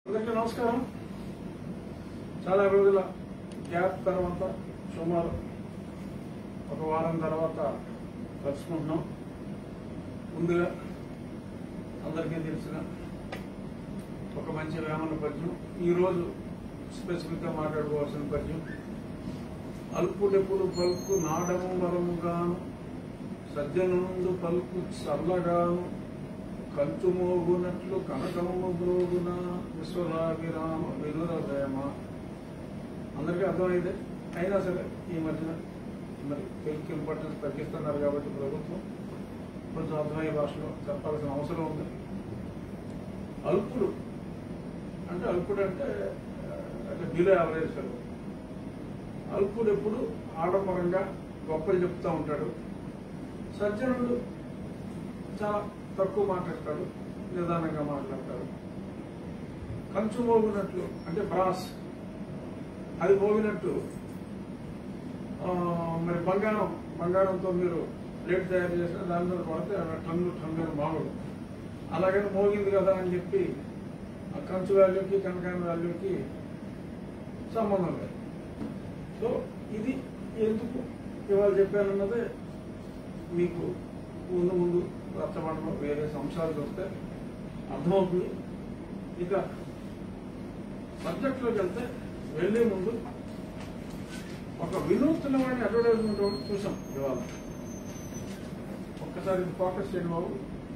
అందరికీ నమస్కారం చాలా రోజుల గ్యాప్ తర్వాత సుమారు ఒక వారం తర్వాత కలుసుకుంటున్నాం ముందుగా అందరికీ తెలిసిన ఒక మంచి వేమన పద్యం ఈరోజు స్పెసిఫిక్గా మాట్లాడుకోవాల్సిన పద్యం అల్పుడెప్పుడు పలుకు నాడము మరముగాను సజ్జనుందు పలుకు చల్లగాను కంచు మోగునట్లు కనకము బ్రోగున విశ్వరాభిరామ వినుర ప్రేమ అందరికీ అర్థమైంది అయినా సరే ఈ మధ్యన మరి తెలుగుకి ఇంపార్టెన్స్ తగ్గిస్తున్నారు కాబట్టి ప్రభుత్వం కొంచెం అర్థమయ్యే భాషలో చెప్పాల్సిన అవసరం ఉంది అల్పుడు అంటే అల్పుడు అంటే అంటే బిలో యావరేజ్ ఫెలో అల్పుడు ఎప్పుడు ఆడంబరంగా గొప్పలు చెప్తూ ఉంటాడు సజ్జనుడు చాలా తక్కువ మాట్లాడతాడు నిదానంగా మాట్లాడతాడు కంచు మోగినట్లు అంటే బ్రాస్ అది మోగినట్టు ఆ, మరి బంగారం బంగారంతో మీరు ప్లేట్ తయారు చేసిన దాని మీద కొడితే అవి టన్ను టన్ను మామూలు అలాగని మోగింది కదా అని చెప్పి ఆ కంచు వాల్యూకి కనకాయ వాల్యూకి సంబంధం లేదు సో ఇది ఎందుకు ఇవాళ చెప్పానన్నదే మీకు ముందు ముందు రచ్చబండలో వేరే అంశాలు చూస్తే అర్థమవుతుంది ఇక సబ్జెక్ట్లోకి వెళ్తే వెళ్లే ముందు ఒక వినూత్నమైన అడ్వర్టైజ్మెంట్ ఒకటి చూసాం ఇవాళ ఒక్కసారి ఫోకస్ చేయండి బాబు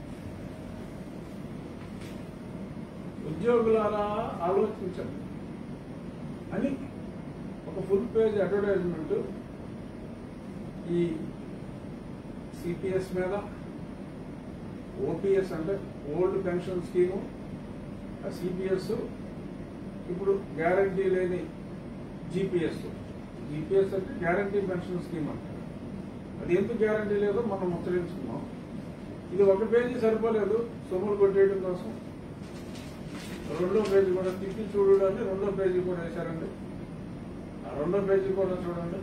ఉద్యోగులారా ఆలోచించండి అని ఒక ఫుల్ పేజ్ అడ్వర్టైజ్మెంట్ ఈ సిపిఎస్ మీద ఓపీఎస్ అంటే ఓల్డ్ పెన్షన్ స్కీము ఆ సిపిఎస్ ఇప్పుడు గ్యారంటీ లేని జీపీఎస్ జీపీఎస్ అంటే గ్యారంటీ పెన్షన్ స్కీమ్ అంటారు అది ఎందుకు గ్యారంటీ లేదో మనం ముచ్చరించుకున్నాం ఇది ఒక పేజీ సరిపోలేదు సొమ్ములు కొట్టేయడం కోసం రెండో పేజీ కూడా తిప్పి చూడడానికి రెండో పేజీ కూడా వేశారండి ఆ రెండో పేజీ కూడా చూడండి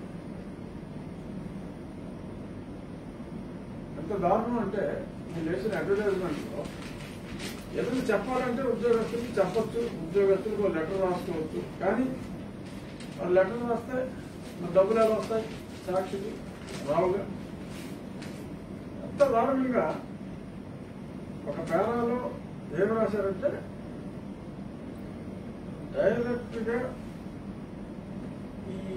ఎంత దారుణం అంటే నేను వేసిన అడ్వర్టైజ్మెంట్ లో ఏదైనా చెప్పాలంటే ఉద్యోగస్తులకి చెప్పొచ్చు ఉద్యోగస్తులకు ఒక లెటర్ రాసుకోవచ్చు కానీ ఆ లెటర్ రాస్తే మన డబ్బులు ఎలా వస్తాయి సాక్షికి రావుగా ఎంత దారుణంగా ఒక పేరాలో ఏం రాశారంటే డైరెక్ట్ గా ఈ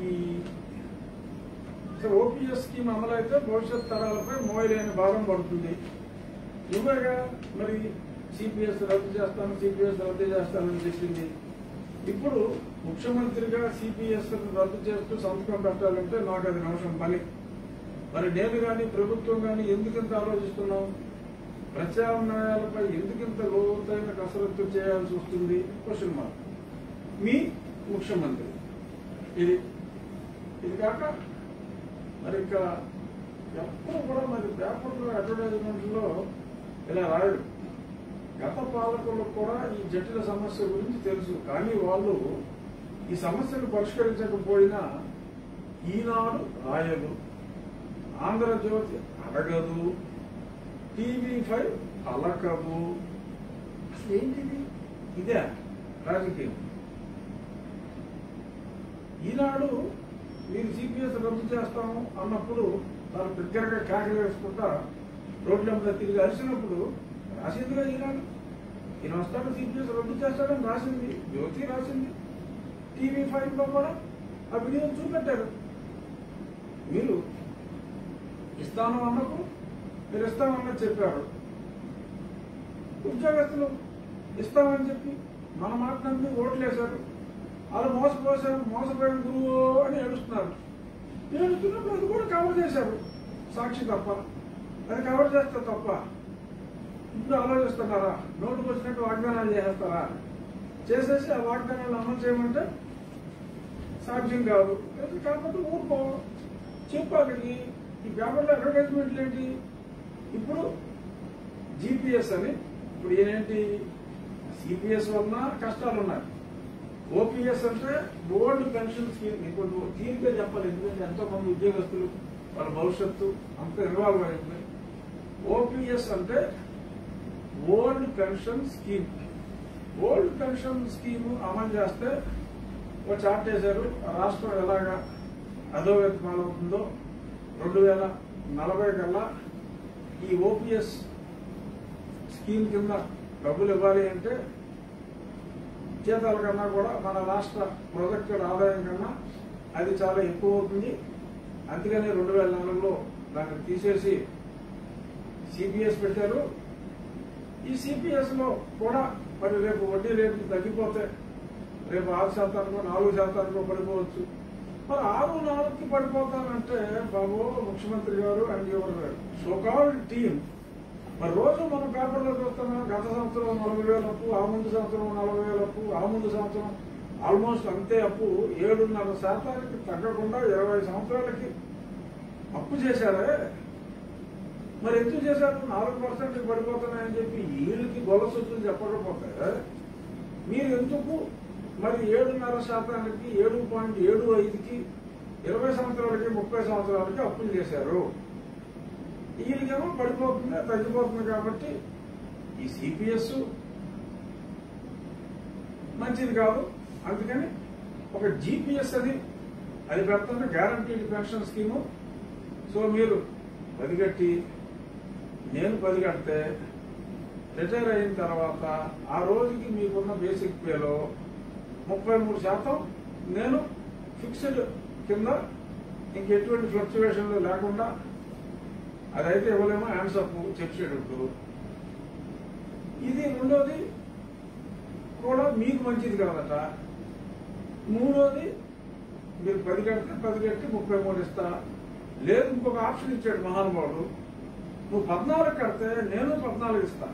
సో ఓపీఎస్ స్కీమ్ అమలైతే భవిష్యత్ తరాలపై మోయలేని భారం పడుతుంది నువ్వేగా మరి సిపిఎస్ రద్దు చేస్తాను సిపిఎస్ రద్దు చేస్తానని చెప్పింది ఇప్పుడు ముఖ్యమంత్రిగా సిపిఎస్ రద్దు చేస్తూ సంతకం పెట్టాలంటే నాకు అది నిమిషం పని మరి నేను కానీ ప్రభుత్వం కానీ ఎందుకింత ఆలోచిస్తున్నాం ప్రత్యామ్నాయాలపై ఎందుకింత లోతైన కసరత్తు చేయాల్సి వస్తుంది క్వశ్చన్ మార్క్ మీ ముఖ్యమంత్రి ఇది ఇది కాక మరి ఇంకా ఎప్పుడు కూడా మరి పేపర్లో అడ్వర్టైజ్మెంట్లో ఇలా రాయడు గత పాలకులకు కూడా ఈ జటిల సమస్య గురించి తెలుసు కానీ వాళ్ళు ఈ సమస్యను పరిష్కరించకపోయినా ఈనాడు రాయదు ఆంధ్రజ్యోతి అడగదు టీవీ ఫైవ్ అలకదు అసలు ఏంటిది ఇదే రాజకీయం ఈనాడు మీరు సిపిఎస్ రద్దు చేస్తాము అన్నప్పుడు వాళ్ళు దగ్గరగా కాకలు వేసుకుంటా రోడ్ల మీద తిరిగి అరిచినప్పుడు రాసిందిగా ఈనాడు ఈయన వస్తాడు సిపిఎస్ రద్దు చేస్తాడని రాసింది జ్యోతి రాసింది టీవీ ఫైవ్ లో కూడా ఆ వీడియో చూపెట్టారు మీరు ఇస్తాను అన్నప్పుడు మీరు ఇస్తామన్నది చెప్పారు ఉద్యోగస్తులు ఇస్తామని చెప్పి మన మాట నమ్మి ఓట్లేశారు వాళ్ళు మోసపోసారు మోసపోయిన గురువు అని ఏడుస్తున్నారు ఏడుస్తున్నప్పుడు అది కూడా కవర్ చేశారు సాక్షి తప్ప అది కవర్ చేస్తే తప్ప ఇప్పుడు ఆలోచిస్తున్నారా నోటుకు వచ్చినట్టు వాగ్దానాలు చేసేస్తారా చేసేసి ఆ వాగ్దానాలు అమలు చేయమంటే సాధ్యం కాదు అది కాకపోతే ఊరుకో చెప్పాలి ఈ పేపర్లో అడ్వర్టైజ్మెంట్లు ఏంటి ఇప్పుడు జీపీఎస్ అని ఇప్పుడు ఈయనేంటి సిపిఎస్ వలన కష్టాలు ఉన్నాయి ఓపీఎస్ అంటే ఓల్డ్ పెన్షన్ స్కీమ్ ఇప్పుడు తీరిగ్గా చెప్పాలి ఎందుకంటే ఎంతో మంది ఉద్యోగస్తులు వాళ్ళ భవిష్యత్తు అంత ఇన్వాల్వ్ అయింది ఓపీఎస్ అంటే old pension scheme old pension scheme అమలు చేస్తే ఒక చార్ట్ వేశారు రాష్ట్రం ఎలాగా అధోగతి పాలవుతుందో రెండు వేల నలభై కల్లా ఈ ఓపీఎస్ స్కీమ్ కింద డబ్బులు ఇవ్వాలి అంటే జీతాల కన్నా కూడా మన రాష్ట్ర ప్రొజెక్టెడ్ ఆదాయం కన్నా అది చాలా ఎక్కువ అవుతుంది అందుకని రెండు వేల నాలుగులో దాన్ని తీసేసి సిపిఎస్ పెట్టారు ఈ సిపిఎస్ లో కూడా మరి రేపు వడ్డీ రేట్లు తగ్గిపోతే రేపు ఆరు శాతానికో నాలుగు శాతానికో పడిపోవచ్చు మరి ఆరు నాలుగుకి పడిపోతానంటే బాబు ముఖ్యమంత్రి గారు అండ్ యువర్ సోకాల్డ్ టీం మరి రోజు మనం పేపర్లో చూస్తున్నాం గత సంవత్సరం నలభై వేల అప్పు ఆ ముందు సంవత్సరం నలభై వేల అప్పు ఆ ముందు సంవత్సరం ఆల్మోస్ట్ అంతే అప్పు ఏడున్నర శాతానికి తగ్గకుండా ఇరవై సంవత్సరాలకి అప్పు చేశారే మరి ఎందుకు చేశారు నాలుగు పర్సెంట్ పడిపోతున్నాయని చెప్పి వీళ్ళకి గొల్లసొత్తులు చెప్పకపోతే మీరు ఎందుకు మరి ఏడున్నర శాతానికి ఏడు పాయింట్ ఏడు ఐదుకి ఇరవై సంవత్సరాలకి ముప్పై సంవత్సరాలకి అప్పులు చేశారు వీళ్ళకేమో పడిపోతుంది తగ్గిపోతుంది కాబట్టి ఈ సిపిఎస్ మంచిది కాదు అందుకని ఒక జీపీఎస్ అని అది పెడుతున్న గ్యారంటీడ్ పెన్షన్ స్కీము సో మీరు పది కట్టి నేను పది కడితే రిటైర్ అయిన తర్వాత ఆ రోజుకి మీకున్న బేసిక్ పేలో ముప్పై మూడు శాతం నేను ఫిక్స్డ్ కింద ఇంకెటువంటి ఫ్లక్చువేషన్లు లేకుండా అదైతే ఇవ్వలేమో హ్యాండ్స్ అప్ చెక్ షెడ్యూల్ ఇది రెండోది కూడా మీకు మంచిది కాదట మూడోది మీరు పది కడితే పది కట్టి ముప్పై మూడు ఇస్తా లేదు ఇంకొక ఆప్షన్ ఇచ్చాడు మహానుభావుడు నువ్వు పద్నాలుగు కడితే నేను పద్నాలుగు ఇస్తా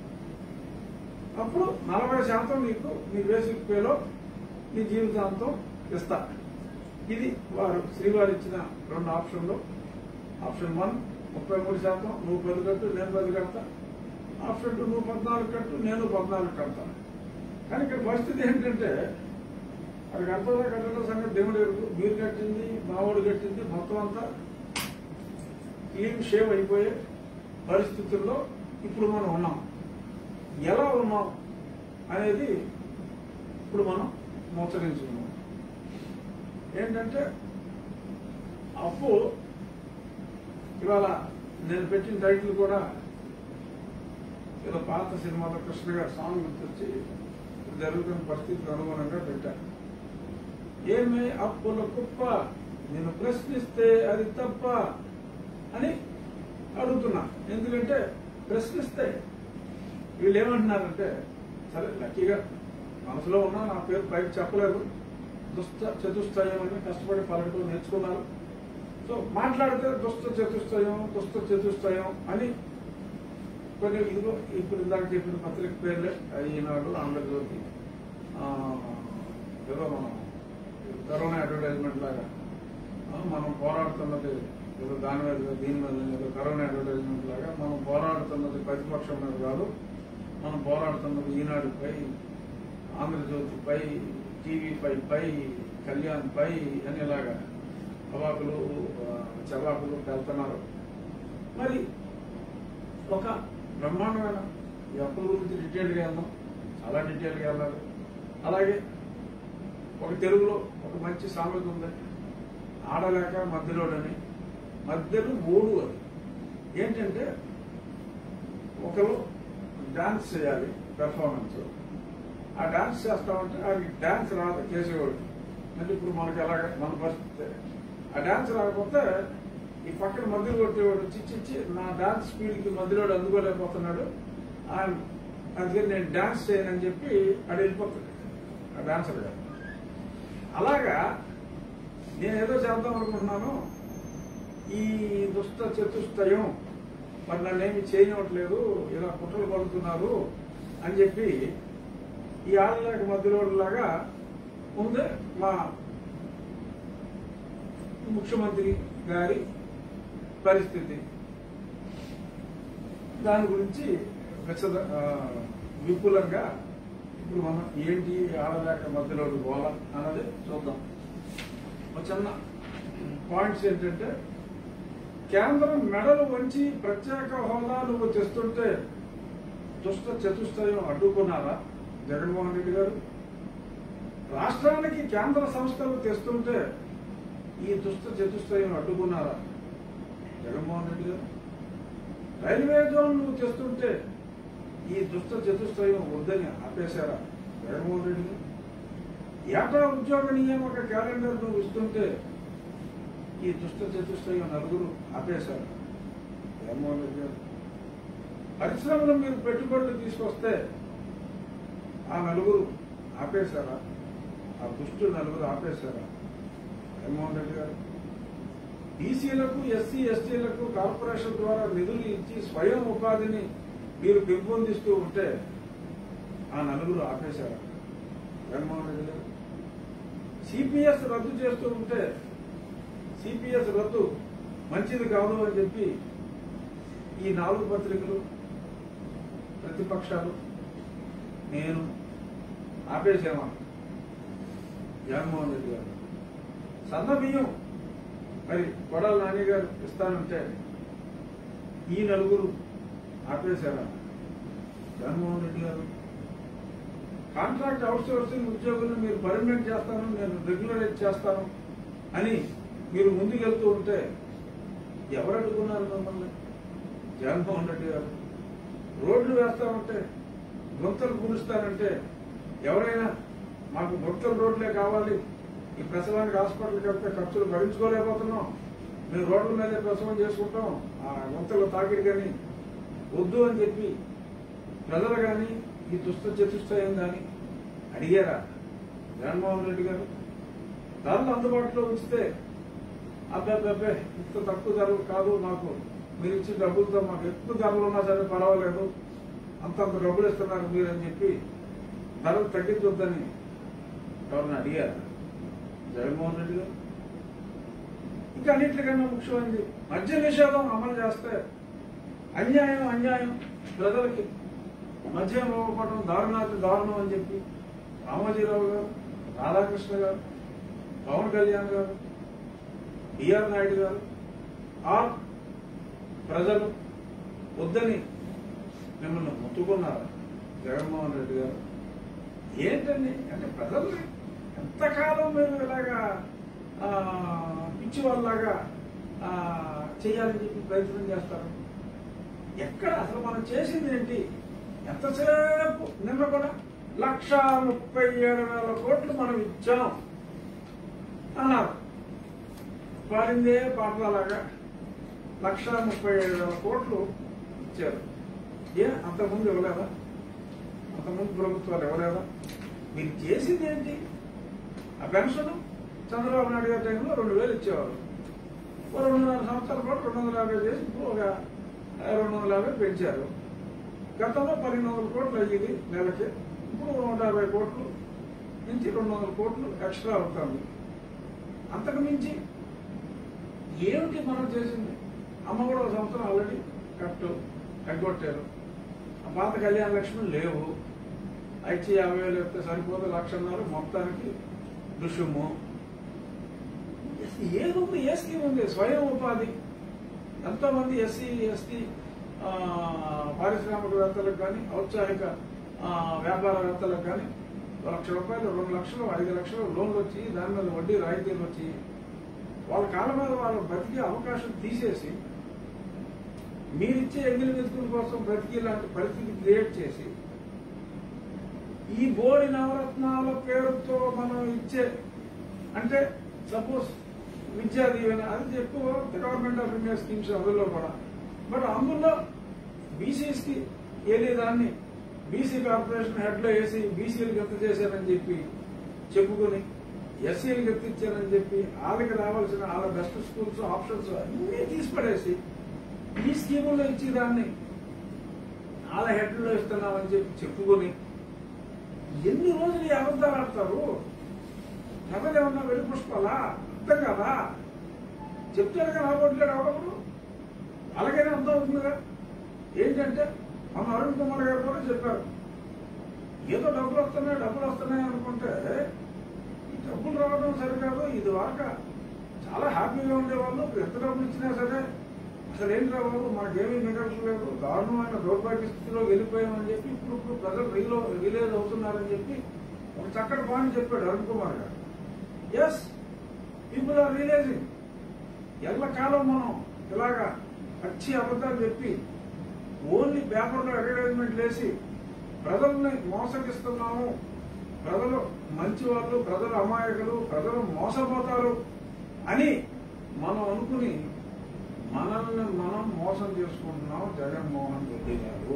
అప్పుడు నలభై శాతం నీకు నీ బేసిక్ పేలో నీ జీవితాంతం ఇస్తా ఇది వారు శ్రీవారు ఇచ్చిన రెండు ఆప్షన్లు ఆప్షన్ వన్ ముప్పై మూడు శాతం నువ్వు పది కట్టు నేను పది కడతా ఆప్షన్ టూ నువ్వు పద్నాలుగు కట్టు నేను పద్నాలుగు కడతా కానీ ఇక్కడ పరిస్థితి ఏంటంటే అది కడతా కట్టడం సంగతి దేవుడు ఎరుగు మీరు కట్టింది మావాడు కట్టింది మొత్తం అంతా క్లీన్ షేవ్ అయిపోయే పరిస్థితుల్లో ఇప్పుడు మనం ఉన్నాం ఎలా ఉన్నాం అనేది ఇప్పుడు మనం మోచరించుకున్నాం ఏంటంటే అప్పు ఇవాళ నేను పెట్టిన టైటిల్ కూడా ఏదో పాత సినిమాలో కృష్ణ గారి సాంగ్ గుర్తొచ్చి జరుగుతున్న పరిస్థితికి అనుగుణంగా పెట్టాను ఏమే అప్పుల కుప్ప నేను ప్రశ్నిస్తే అది తప్ప అని అడుగుతున్నా ఎందుకంటే ప్రశ్నిస్తే వీళ్ళు ఏమంటున్నారంటే సరే లక్కీగా మనసులో ఉన్నా నా పేరు పైకి చెప్పలేదు దుష్ట చతుష్టయం అని కష్టపడి పలకటం నేర్చుకున్నారు సో మాట్లాడితే దుష్ట చతుష్టయం దుష్ట చతుష్టయం అని కొన్ని ఇదిగో ఇప్పుడు ఇందాక చెప్పిన పత్రిక పేర్లే ఈనాడు ఆంధ్రజ్యోతి ఆ, ఏదో మనం కరోనా అడ్వర్టైజ్మెంట్ లాగా ఆ, మనం పోరాడుతున్నది ఏదో దాని మీద దీని మీద ఏదో కరోనా అడ్వర్టైజ్మెంట్ లాగా మనం పోరాడుతున్నది ప్రతిపక్షం మీద కాదు మనం పోరాడుతున్నది ఈనాడుపై ఆంధ్రజ్యోతిపై టీవీపై పై కళ్యాణ్ పై అనేలాగా అవాకులు ఆ, చవాకులు వెళ్తున్నారు మరి ఒక బ్రహ్మాండమైన ఈ అప్పుల గురించి డీటెయిల్గా వెళ్దాం చాలా డీటెయిల్గా వెళ్ళాలి అలాగే ఒక తెలుగులో ఒక మంచి సామెత ఉంది ఆడలేక మధ్యలోడని మధ్యలో ఓడు అది ఏంటంటే ఒకరు డాన్స్ చేయాలి పెర్ఫార్మెన్స్ ఆ డాన్స్ చేస్తామంటే అది డాన్స్ రాదు చేసేవాడు అంటే ఇప్పుడు మనకి ఎలాగ మన పరిస్థితి ఆ డాన్స్ రాకపోతే ఈ పక్కన మధ్యలో కొట్టేవాడు వచ్చి ఇచ్చి ఇచ్చి నా డాన్స్ స్పీడ్ కి మధ్యలో అందుకోలేకపోతున్నాడు ఆయన అందుకని నేను డాన్స్ చేయనని చెప్పి అది వెళ్ళిపోతాడు ఆ డాన్సర్ గారు అలాగా నేను ఏదో చేద్దాం అనుకుంటున్నాను ఈ దుష్ట చతుష్టయం మరి నన్నేమి చేయనివ్వట్లేదు ఇలా కుట్రలు పడుతున్నారు అని చెప్పి ఈ ఆడలేక మధ్యలో లాగా ఉంది మా ముఖ్యమంత్రి గారి పరిస్థితి దాని గురించి విశద ఆ, విపులంగా ఇప్పుడు మనం ఏంటి ఆడలేక మధ్యలో గోల అన్నది చూద్దాం ఒక చిన్న పాయింట్స్ ఏంటంటే కేంద్రం మెడలు వంచి ప్రత్యేక హోదా నువ్వు తెస్తుంటే దుష్ట చతుష్టయం అడ్డుకున్నారా జగన్మోహన్ రెడ్డి గారు రాష్ట్రానికి కేంద్ర సంస్థలు తెస్తుంటే ఈ దుష్ట చతుష్టయం అడ్డుకున్నారా జగన్మోహన్ రెడ్డి గారు రైల్వే జోన్ నువ్వు తెస్తుంటే ఈ దుష్ట చతుష్టయం వద్దని ఆపేశారా జగన్మోహన్ రెడ్డి గారు ఏటా ఉద్యోగ నియామక క్యాలెండర్ నువ్వు ఇస్తుంటే ఈ దుష్ట చతుష్టయం నలుగురు ఆపేశారు జగన్మోహన్ రెడ్డి గారు పరిశ్రమలు మీరు పెట్టుబడులు తీసుకొస్తే ఆ నలుగురు ఆపేశారా ఆ దుష్టు నలుగురు ఆపేశారా జగన్మోహన్ రెడ్డి గారు బీసీలకు ఎస్సీ ఎస్టీలకు కార్పొరేషన్ ద్వారా నిధులు ఇచ్చి స్వయం ఉపాధిని మీరు పెంపొందిస్తూ ఉంటే ఆ నలుగురు ఆపేశారా జగన్మోహన్ రెడ్డి గారు సిపిఎస్ రద్దు చేస్తూ ఉంటే సిపిఎస్ రద్దు మంచిది కాదు అని చెప్పి ఈ నాలుగు పత్రికలు ప్రతిపక్షాలు నేను ఆపేసామా జగన్మోహన్ రెడ్డి గారు సన్న బియ్యం మరి కొడాల నాని గారు ఇస్తానంటే ఈ నలుగురు ఆపేశారా జగన్మోహన్ రెడ్డి గారు కాంట్రాక్ట్ అవుట్ సోర్సింగ్ ఉద్యోగులను మీరు పర్మనెంట్ చేస్తాను నేను రెగ్యులరైజ్ చేస్తాను అని మీరు ముందుకెళ్తూ ఉంటే ఎవరు అడ్డుకున్నారు మిమ్మల్ని జగన్మోహన్ రెడ్డి గారు రోడ్లు వేస్తామంటే గుంతలు పూడుస్తానంటే ఎవరైనా మాకు గుంతల రోడ్లే కావాలి ఈ ప్రసవానికి హాస్పిటల్కి వెళ్తే ఖర్చులు భరించుకోలేకపోతున్నాం మేము రోడ్ల మీదే ప్రసవం చేసుకుంటాం ఆ గుంతలు తాకిడి కానీ వద్దు అని చెప్పి ప్రజలు కానీ ఈ దుష్ట చతుష్టయం కానీ అడిగారా జగన్మోహన్ రెడ్డి గారు ధరలు అందుబాటులో ఉంచితే అబ్బాయి ఇంత తక్కువ ధరలు కాదు మాకు మీరు ఇచ్చిన డబ్బులతో మాకు ఎక్కువ ధరలు ఉన్నా సరే పర్వాలేదు అంతంత డబ్బులు ఇస్తున్నారు మీరు అని చెప్పి ధరలు తగ్గించొద్దని ఎవరిని అడిగారు జగన్మోహన్ రెడ్డి గారు ఇంకా అన్నింటికన్నా ముఖ్యమైనది మద్య నిషేధం అమలు చేస్తే అన్యాయం అన్యాయం ప్రజలకి మద్యం ఇవ్వకపోవడం దారుణాతి దారుణం అని చెప్పి రామోజీరావు గారు రాధాకృష్ణ గారు పవన్ కళ్యాణ్ గారు బిఆర్ నాయుడు గారు ఆర్ ప్రజలు వద్దని మిమ్మల్ని ముట్టుకున్నారు జగన్మోహన్ రెడ్డి గారు ఏంటండి అంటే ప్రజల్ని ఎంతకాలం మీరు ఇలాగా ఆ, పిచ్చి వాళ్ళలాగా ఆ, చేయాలని చెప్పి ప్రయత్నం చేస్తారు ఎక్కడ అసలు మనం చేసింది ఏంటి ఎంతసేపు నిన్న కూడా లక్ష ముప్పై ఏడు వేల కోట్లు మనం ఇచ్చాం అన్నారు పాడిందే పాటలాగా లక్ష ముప్పై ఏడు వేల కోట్లు ఇచ్చారు ఏ అంతకుముందు ఇవ్వలేదా అంతకుముందు ప్రభుత్వాలు ఇవ్వలేదా మీరు చేసింది ఏంటి ఆ పెన్షన్ చంద్రబాబు నాయుడు గారి టైంలో రెండు వేలు ఇచ్చేవారు ఓ రెండున్నర సంవత్సరాల పాటు రెండు వందల యాభై చేసి ఇప్పుడు ఒక రెండు వందల యాభై పెంచారు గతంలో పన్నెండు వందల కోట్లు అయ్యేది నెలకి ఇప్పుడు నూట యాభై కోట్లు నుంచి రెండు వందల కోట్లు ఎక్స్ట్రా అవుతుంది అంతకు మించి ఏమిటి మనం చేసింది అమ్మ కూడా ఒక సంవత్సరం ఆల్రెడీ కట్టు ఎగ్గొట్టారు ఆ పాత కళ్యాణ లక్ష్మి లేవు ఐచి యాభై వేలు చెప్తే సరిపోతే లక్షన్నర మొత్తానికి రుషుము ఏముంది ఏ స్కీమ్ ఉంది స్వయం ఉపాధి ఎంతో మంది ఎస్సీ ఎస్టీ పారిశ్రామికవేత్తలకు కానీ ఔత్సాహిక ఆ, వ్యాపారవేత్తలకు కానీ లక్ష రూపాయలు రెండు లక్షలు ఐదు లక్షలు లోన్లు వచ్చి దాని మీద వడ్డీ రాయితీలు వచ్చి వాళ్ళ కాళ్ళ మీద వాళ్ళు బతికే అవకాశం తీసేసి మీరిచ్చే ఎంగిలి మెతుకుల కోసం బ్రతికి లాంటి పరిస్థితి క్రియేట్ చేసి ఈ బోడి నవరత్నాల పేరుతో మనం ఇచ్చే అంటే సపోజ్ విద్యా దీవెన అది ఎక్కువ గవర్నమెంట్ ఆఫ్ ఇండియా స్కీమ్స్ అందులో కూడా బట్ అందులో బీసీస్ కి ఏది దాన్ని బీసీ కార్పొరేషన్ హెడ్ లో వేసి బీసీలకు ఎంత చేశారని చెప్పి చెప్పుకొని ఎస్సీలకు ఎంత ఇచ్చారని చెప్పి వాళ్ళకి రావాల్సిన వాళ్ళ బెస్ట్ స్కూల్స్ ఆప్షన్స్ అన్ని తీసిపడేసి ఈ స్కీముల్లో ఇచ్చి దాన్ని వాళ్ళ హెడ్ లో ఇస్తున్నామని చెప్పి చెప్పుకొని ఎన్ని రోజులు ఈ అబద్ధాలు ఆడతారు కథలు ఏమన్నా వెళ్ళి పుష్పాలా అర్థం కదా చెప్తారు కదా రాబోట్లేడు అవడప్పుడు అలాగైనా అర్థం అవుతుందిగా ఏంటంటే మన అరుణ్ కుమార్ గారు కూడా చెప్పారు ఏదో డబ్బులు వస్తున్నాయి డబ్బులు వస్తున్నాయి అనుకుంటే ఈ డబ్బులు రావడం సరికాదు ఇది వాక చాలా హ్యాపీగా ఉండేవాళ్ళు ఎంత డబ్బులు ఇచ్చినా సరే అసలు ఏంటి బాబు మనకేమీ మిగలట్లేదు దారుణమైన దౌర్భాగ్య స్థితిలో వెళ్ళిపోయామని చెప్పి ఇప్పుడు ఇప్పుడు ప్రజలు రీలో రిలీజ్ అవుతున్నారని చెప్పి ఒక చక్కటి పాయింట్ చెప్పాడు అరుణ్ కుమార్ గారు ఎస్ పీపుల్ ఆర్ రియలైజింగ్ ఎల్లకాలం మనం ఇలాగా పచ్చి అబద్ధాలు చెప్పి ఓన్లీ పేపర్లో అడ్వర్టైజ్మెంట్ వేసి ప్రజల్ని మోసగిస్తున్నాము ప్రజలు మంచి వాళ్ళు ప్రజలు అమాయకులు ప్రజలు మోసపోతారు అని మనం అనుకుని మనల్ని మనం మోసం చేసుకుంటున్నాం జగన్మోహన్ రెడ్డి గారు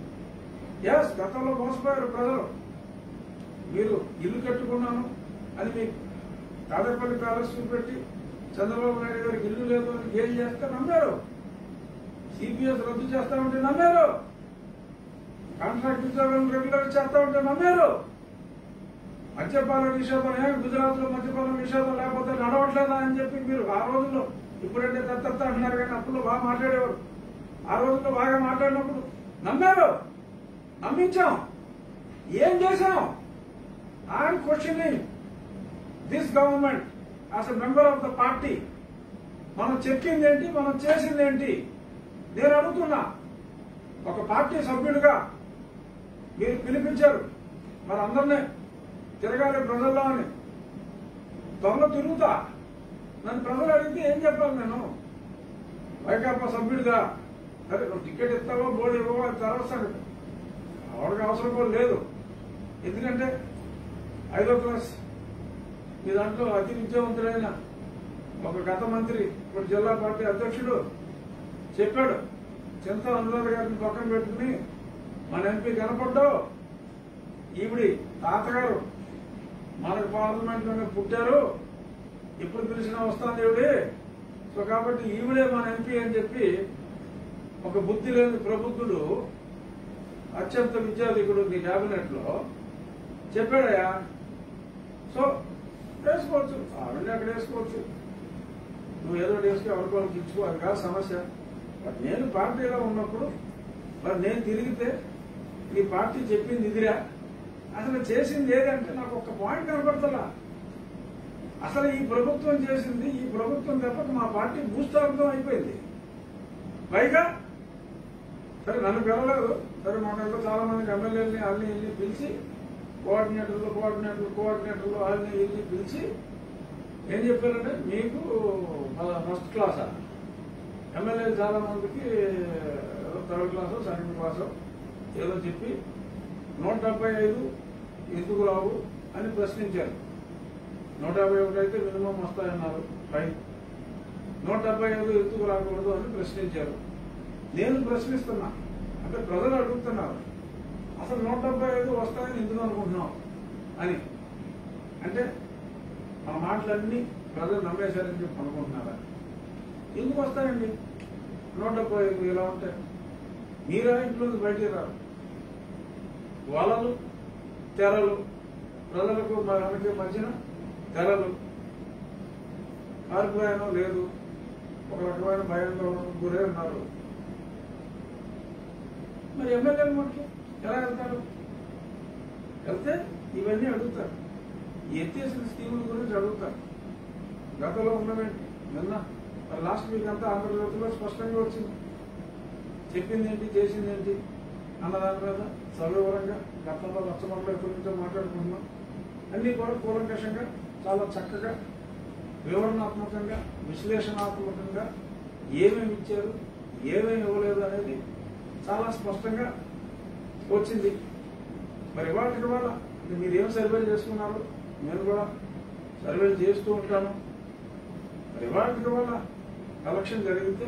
ఎస్ గతంలో మోసపోయారు ప్రజలు మీరు ఇల్లు కట్టుకున్నాను అని మీకు తాడేపల్లి ప్యాలెస్ చూపెట్టి చంద్రబాబు నాయుడు గారికి ఇల్లు లేదు అని గేలి చేస్తే నమ్మారు సిపిఎస్ రద్దు చేస్తామంటే నమ్మారు కాంట్రాక్ట్ ఉద్యోగాలను రెగ్యులర్ చేస్తామంటే నమ్మారు మద్యపాన నిషేధం ఏమి గుజరాత్ లో మద్యపాన నిషేధం లేకపోతే నడవట్లేదా అని చెప్పి మీరు ఆ రోజుల్లో ఇప్పుడంటే దత్తత్త అంటున్నారు కానీ అప్పుడు బాగా మాట్లాడేవారు ఆ రోజుల్లో బాగా మాట్లాడినప్పుడు నమ్మారు నమ్మించాం ఏం చేశాం I'm questioning this government as a member of the party మనం చెప్పింది ఏంటి మనం చేసింది ఏంటి నేను అడుగుతున్నా ఒక పార్టీ సభ్యుడిగా మీరు పిలిపించారు మరి అందరినీ తిరగాలి ప్రజల్లో అని దొంగ తిరుగుతా నన్ను ప్రజలు అడిగితే ఏం చెప్పాలి నేను వైకాపా సభ్యుడిగా సరే నువ్వు టికెట్ ఇస్తావో బోర్డు ఇవ్వవో అది తర్వాత సంగతి ఆవిడకి అవసరం కూడా లేదు ఎందుకంటే ఐదో క్లాస్ మీ దాంట్లో అతి విద్యావంతుడైన ఒక గత మంత్రి ఇప్పుడు జిల్లా పార్టీ అధ్యక్షుడు చెప్పాడు చింత అనురాధ గారిని పక్కన పెట్టుకుని మన ఎంపీ కనపడ్డావు ఈవిడి తాతగారు మనకు పార్లమెంట్ లోనే పుట్టారు ఇప్పుడు పిలిచినా వస్తాను ఈవిడి సో కాబట్టి ఈవిడే మన ఎంపీ అని చెప్పి ఒక బుద్ధి లేని ప్రబుద్ధుడు అత్యంత విద్యాధికుడు నీ క్యాబినెట్ లో చెప్పాడయ్యా సో వేసుకోవచ్చు ఆవిడని అక్కడ వేసుకోవచ్చు నువ్వు ఏదో ఒకటి వేసుకో ఎవరికోవాలి ఇచ్చుకో అది కాదు సమస్య మరి నేను పార్టీలో ఉన్నప్పుడు మరి నేను తిరిగితే ఈ పార్టీ చెప్పింది ఇదిరా అసలు చేసింది ఏదంటే నాకు ఒక పాయింట్ కనపడతలా అసలు ఈ ప్రభుత్వం చేసింది ఈ ప్రభుత్వం తప్పక మా పార్టీ భూస్థాపితం అయిపోయింది పైగా సరే నన్ను పిలవలేదు సరే మాకంటే చాలా మందికి ఎమ్మెల్యేలని వాళ్ళని వెళ్ళి పిలిచి కోఆర్డినేటర్లు కోఆర్డినేటర్లు కోఆర్డినేటర్లు వాళ్ళని వెళ్ళి పిలిచి ఏం చెప్పారంటే మీకు ఫస్ట్ క్లాసా ఎమ్మెల్యే చాలా మందికి థర్డ్ క్లాసు సెకండ్ క్లాసు ఏదో చెప్పి నూట డెబ్బై ఐదు ఎందుకు రావు అని ప్రశ్నించారు నూట యాభై ఒకటి అయితే మినిమం వస్తాయన్నారు ఫైన్ నూట డెబ్బై ఐదు ఎందుకు రాకూడదు అని ప్రశ్నించారు నేను ప్రశ్నిస్తున్నా అంటే ప్రజలు అడుగుతున్నారు అసలు నూట డెబ్బై ఐదు వస్తాయని ఎందుకు అనుకుంటున్నాం అని అంటే మన మాటలన్నీ ప్రజలు నమ్మేశారని చెప్పి అనుకుంటున్నారా ఎందుకు వస్తాయండి నూట డెబ్బై ఐదు ఇలా ఉంటాయి మీరా ఇంట్లో నుంచి బయటికి రారు వలలు తెరలు ప్రజలకు మనకి మధ్యన తెరలు పారిపోయానో లేదు ఒక రకమైన భయంలో గురై ఉన్నారు మరి ఎమ్మెల్యేలు మనకి ఎలా వెళ్తారు వెళ్తే ఇవన్నీ అడుగుతారు ఎత్తేసిన స్కీముల గురించి అడుగుతారు గతంలో ఉన్నవేంటి నిన్న మరి లాస్ట్ వీక్ అంతా ఆంధ్రజ్యోతిలో స్పష్టంగా వచ్చింది చెప్పింది ఏంటి చేసింది ఏంటి అన్న దాని మీద సవివరంగా గతంలో లక్షమంలో ఎప్పటి నుంచో మాట్లాడుకుంటున్నాం అన్ని కూడా కూలంకషంగా చాలా చక్కగా వివరణాత్మకంగా విశ్లేషణాత్మకంగా ఏమేమి ఇచ్చారు ఏమేమి ఇవ్వలేదు అనేది చాలా స్పష్టంగా వచ్చింది మరి ఇవాళకి ఇవాళ మీరు ఏం సర్వేలు చేసుకున్నారు నేను కూడా సర్వేలు చేస్తూ ఉంటాను మరి ఇవాళకి ఇవాళ ఎలక్షన్ జరిగితే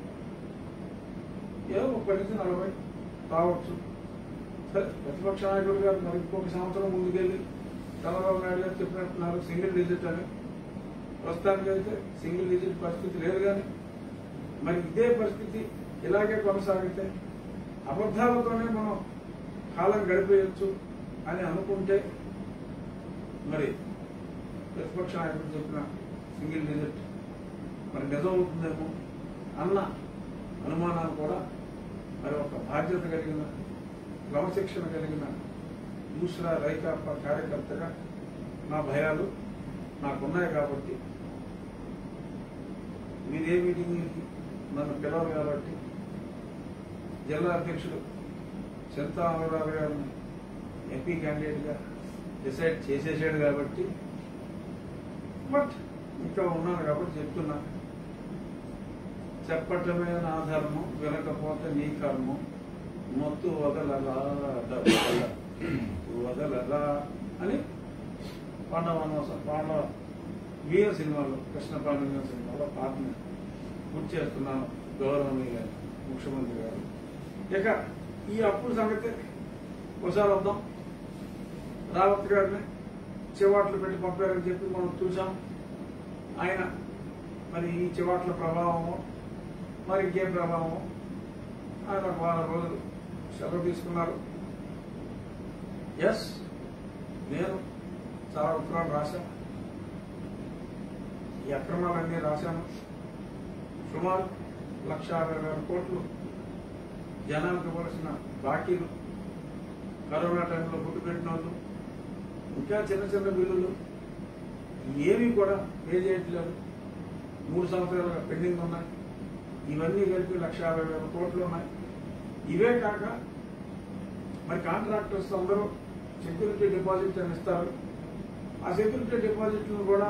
ఏదో ముప్పై నుంచి నలభై రావచ్చు సరే ప్రతిపక్ష నాయకుడు గారు మరి ఇంకొక సంవత్సరం ముందుకెళ్ళి చంద్రబాబు నాయుడు గారు చెప్పినట్టున్నారు సింగిల్ డిజిట్ అని ప్రస్తుతానికి అయితే సింగిల్ డిజిట్ పరిస్థితి లేదు కానీ మరి ఇదే పరిస్థితి ఇలాగే కొనసాగితే అబద్ధాలతోనే మనం కాలం గడిపేయచ్చు అని అనుకుంటే మరి ప్రతిపక్ష నాయకుడు చెప్పిన సింగిల్ డిజిట్ మరి నిజం అవుతుందేమో అన్న అనుమానాలు కూడా మరి ఒక బాధ్యత కలిగిన క్రమశిక్షణ కలిగిన దూసరా రైకాప కార్యకర్తగా నా భయాలు నాకున్నాయి కాబట్టి మీరే మీటింగ్ నన్ను పిలవరు కాబట్టి జిల్లా అధ్యక్షుడు చింతా అమరావు గారిని ఎంపీ క్యాండిడేట్గా డిసైడ్ చేసేసాడు కాబట్టి బట్ ఇంకా ఉన్నాను కాబట్టి చెప్తున్నా చెప్పటమే నా ధర్మం వినకపోతే నీ కర్మం మొత్తు వదలలా డబ్బల వదలలా అని పాండవ వనవాసం పాండవ వీర సినిమాలో కృష్ణ పాండవ సినిమాలో పాటని గుర్తు చేస్తున్నాను గౌరవనీయ ముఖ్యమంత్రి గారు ఇక ఈ అప్పుల సంగతి ఒకసారి వద్దాం రావత్ గారిని చివాట్లు పెట్టి పంపారని చెప్పి మనం చూసాం ఆయన మరి ఈ చివాట్ల ప్రభావము మరి ఇంకేం ప్రభావము ఆయన ఒక వారం రోజులు సెలవు తీసుకున్నారు ఎస్ నేను చాలా ఉత్తరాలు రాశాను ఈ అక్రమాలన్నీ రాశాను సుమారు లక్ష యాభై వేల కోట్లు జనానికి ఇవ్వాల్సిన బాకీలు కరోనా టైంలో పుట్టు పెట్టిన వాళ్ళు ఇంకా చిన్న చిన్న బిల్లులు ఏమీ కూడా పే చేయట్లేదు మూడు సంవత్సరాలుగా పెండింగ్ ఉన్నాయి ఇవన్నీ కలిపి లక్ష యాభై వేల కోట్లు ఉన్నాయి ఇవే కాక మరి కాంట్రాక్టర్స్ అందరూ సెక్యూరిటీ డిపాజిట్ అని ఇస్తారు ఆ సెక్యూరిటీ డిపాజిట్లను కూడా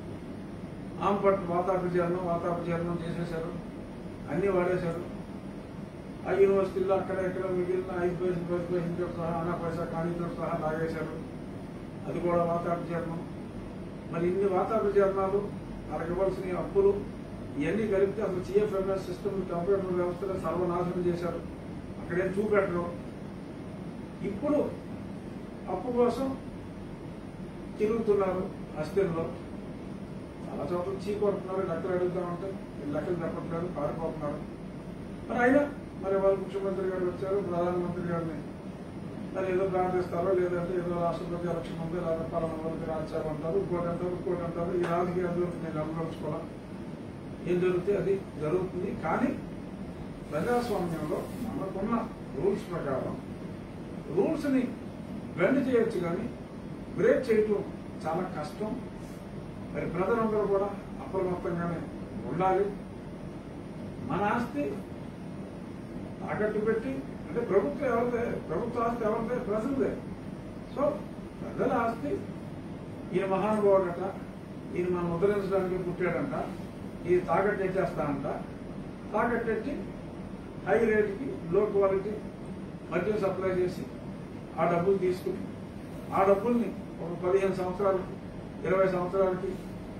ఆంపట్ వాతాపచరణం వాతాపచరణం చేసేశారు అన్నీ వాడేశారు ఆ యూనివర్సిటీలో అక్కడ ఇక్కడ మిగిలిన ఐదు పైసలు పది పైసలతో సహా అనా పైసా కానీతో సహా లాగేశారు అది కూడా వాతాపచరణం మరి ఇన్ని వాతాపచరణాలు వాళ్ళకి ఇవ్వాల్సిన అప్పులు ఇవన్నీ కలిపితే అసలు సిఎఫ్ఎంఎస్ సిస్టమ్ కంప్యూటర్ వ్యవస్థను సర్వనాశనం చేశారు అక్కడేం చూపెట్టరు ఇప్పుడు అప్పు కోసం తిరుగుతున్నారు అస్థిరంలో చాలా చోట్ల చీకొడుతున్నారు లెక్కలు అడుగుతామంటే వీళ్ళు లెక్కలు చెప్పట్లేదు పారిపోతున్నారు మరి అయినా మరి వాళ్ళు ముఖ్యమంత్రి గారు వచ్చారు ప్రధానమంత్రి గారిని మరి ఏదో ప్రార్థిస్తారో లేదంటే ఏదో రాష్ట్రపతి ఎలక్షన్ ఉంది లేదా పలానా వాళ్ళకి రాజ్యాలు అంటారు ఇంకోటి అంటారు ఇంకోటి అంటారు ఈ రాజకీయాలు నేను అనుభవించుకోవాలి ఏం జరిగితే అది జరుగుతుంది కానీ ప్రజాస్వామ్యంలో మనకున్న రూల్స్ ప్రకారం రూల్స్ ని బెండ్ చేయొచ్చు కానీ బ్రేక్ చేయటం చాలా కష్టం మరి ప్రజలందరూ కూడా అప్రమత్తంగానే ఉండాలి మన ఆస్తి తాకట్టు పెట్టి అంటే ప్రభుత్వం ఎవరిదే ప్రభుత్వ ఆస్తి ఎవరిదే ప్రజలదే సో ప్రజల ఆస్తి ఈయన మహానుభావుడట ఈయన మనం ఉద్ధరించడానికి పుట్టాడంట ఈ తాకట్టు ఎట్టేస్తానంట తాకట్టెట్టి హై రేటుకి లో క్వాలిటీ మద్యం సప్లై చేసి ఆ డబ్బులు తీసుకుని ఆ డబ్బుల్ని ఒక పదిహేను సంవత్సరాలకి ఇరవై సంవత్సరాలకి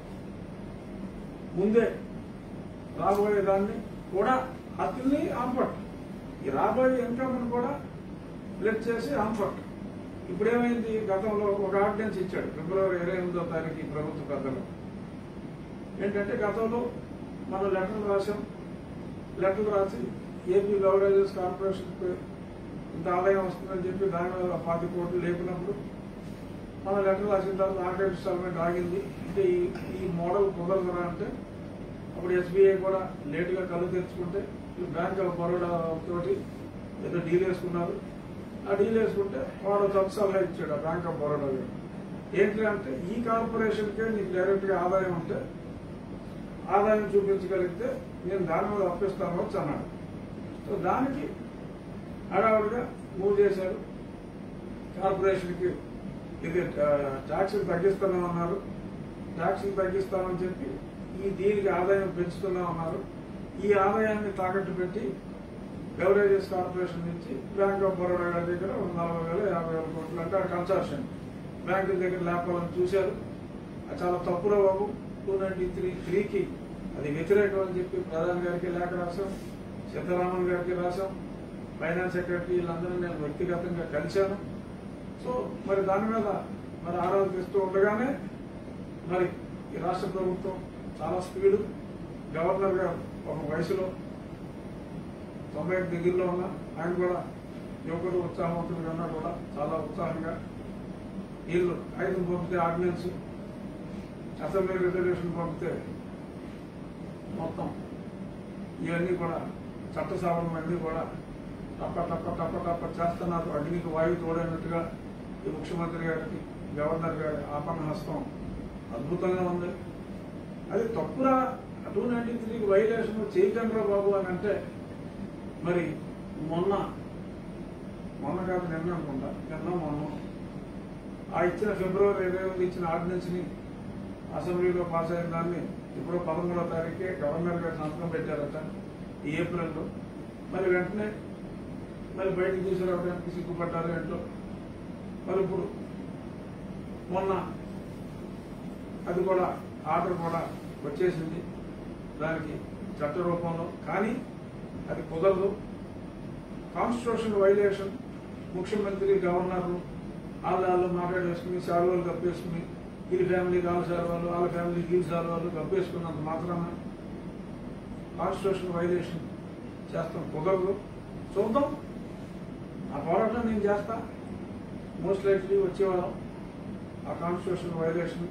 ముందే రాబోయే దాన్ని కూడా హత్తుల్ని ఆంపట్ ఈ రాబోయే ఇన్కమ్ కూడా ప్లెట్ చేసి ఆంపట్ ఇప్పుడు ఏమైంది గతంలో ఒక ఆర్డినెన్స్ ఇచ్చాడు ఫిబ్రవరి ఇరవై ఎనిమిదో తారీఖు ఈ ప్రభుత్వ పెద్దలు ఏంటంటే గతంలో మనం లెటర్లు రాసాం లెటర్లు రాసి ఏపీ బెవరేజెస్ కార్పొరేషన్ ఇంత ఆదాయం వస్తుందని చెప్పి దాని మీద పాతి కోట్లు లేపినప్పుడు మనం లెటర్ రాసిన తర్వాత ఆఖరి ఇన్స్టాల్మెంట్ ఆగింది అంటే ఈ ఈ మోడల్ కుదరదురా అంటే అప్పుడు ఎస్బీఐ కూడా లేటుగా కళ్ళు తెచ్చుకుంటే ఈ బ్యాంక్ ఆఫ్ బరోడా తోటి ఏదో డీల్ వేసుకున్నారు ఆ డీల్ వేసుకుంటే వాడు తప్పు సలహా ఇచ్చాడు ఆ బ్యాంక్ ఆఫ్ బరోడా గారు ఏంటి అంటే ఈ కార్పొరేషన్కే నీకు డైరెక్ట్ గా ఆదాయం ఉంటే ఆదాయం చూపించగలిగితే నేను దాని మీద అప్పిస్తాను వచ్చి అన్నాడు సో దానికి హడావుడిగా మూవ్ చేశారు కార్పొరేషన్కి ఇది ట్యాక్సులు తగ్గిస్తున్నామన్నారు ట్యాక్సులు తగ్గిస్తామని చెప్పి ఈ దీనికి ఆదాయం పెంచుతున్నామన్నారు ఈ ఆదాయాన్ని తాకట్టు పెట్టి బెవరేజెస్ కార్పొరేషన్ నుంచి బ్యాంక్ ఆఫ్ బరోడా గారి దగ్గర ఒక నలభై వేల యాభై వేల కోట్లు అంటే కన్సర్షన్ బ్యాంకుల దగ్గర లేపాలని చూశారు అది చాలా తప్పురా బాబు టూ నైన్టీ త్రీ త్రీకి అది వ్యతిరేకం అని చెప్పి ప్రధాని గారికి లేఖ రాశాం సీతారామన్ గారికి రాశాం ఫైనాన్స్ సెక్రటరీ వీళ్ళందరూ నేను వ్యక్తిగతంగా కలిశాను సో మరి దాని మీద మరి ఆరాధిస్తూ ఉండగానే మరి ఈ రాష్ట్ర ప్రభుత్వం చాలా స్పీడు గవర్నర్ గారు ఒక వయసులో తొంభై ఐదు దగ్గరలో ఉన్న ఆయన కూడా యువకుడు ఉత్సాహవంతుడు కన్నా కూడా చాలా ఉత్సాహంగా వీళ్ళు ఐదు పంపితే ఆర్డినెన్స్ అసెంబ్లీ రిజర్వేషన్ పంపితే మొత్తం ఇవన్నీ కూడా చట్ట సవరణ అన్నీ కూడా టప్ప టప్ప టప్ప టప్ప చేస్తున్నారు అగ్నికి వాయువు తోడైనట్టుగా ఈ ముఖ్యమంత్రి గారికి గవర్నర్ గారి ఆపన్న హస్తం అద్భుతంగా ఉంది అది తప్పురా టూ నైన్టీ త్రీకి వైలేషన్ చేయకండ్రా బాబు అని అంటే మరి మొన్న మొన్న కాదు నిన్న అనుకుంటా నిన్న మొన్న ఆ ఇచ్చిన ఫిబ్రవరి ఇరవై ఎనిమిది ఇచ్చిన ఆర్డినెన్స్ని అసెంబ్లీలో పాస్ అయిన దాన్ని ఇప్పుడు పదమూడో తారీఖే గవర్నర్ గారు సంతకం పెట్టారట ఈ ఏప్రిల్లో మరి వెంటనే మరి బయటకు తీసుకురావడానికి సిగ్గుపడ్డారు ఏంటో మరి ఇప్పుడు మొన్న అది కూడా ఆర్డర్ కూడా వచ్చేసింది దానికి చట్ట రూపంలో కానీ అది కుదరదు కాన్స్టిట్యూషన్ వైలేషన్ ముఖ్యమంత్రి గవర్నర్ వాళ్ళు మాట్లాడేసుకుని శాలువాలు కప్పేసుకుని వీళ్ళ ఫ్యామిలీ వాళ్ళ శాలువాలు వాళ్ళ ఫ్యామిలీ వీళ్ళ శాలువాలు కప్పేసుకున్నంత మాత్రాన కాన్స్టిట్యూషన్ వైలేషన్ చేస్తాం కుదరదు చూద్దాం ఆ పోరాటం నేను చేస్తా మోస్ట్ లైక్లీ వచ్చేవాళ్ళం ఆ constitution violation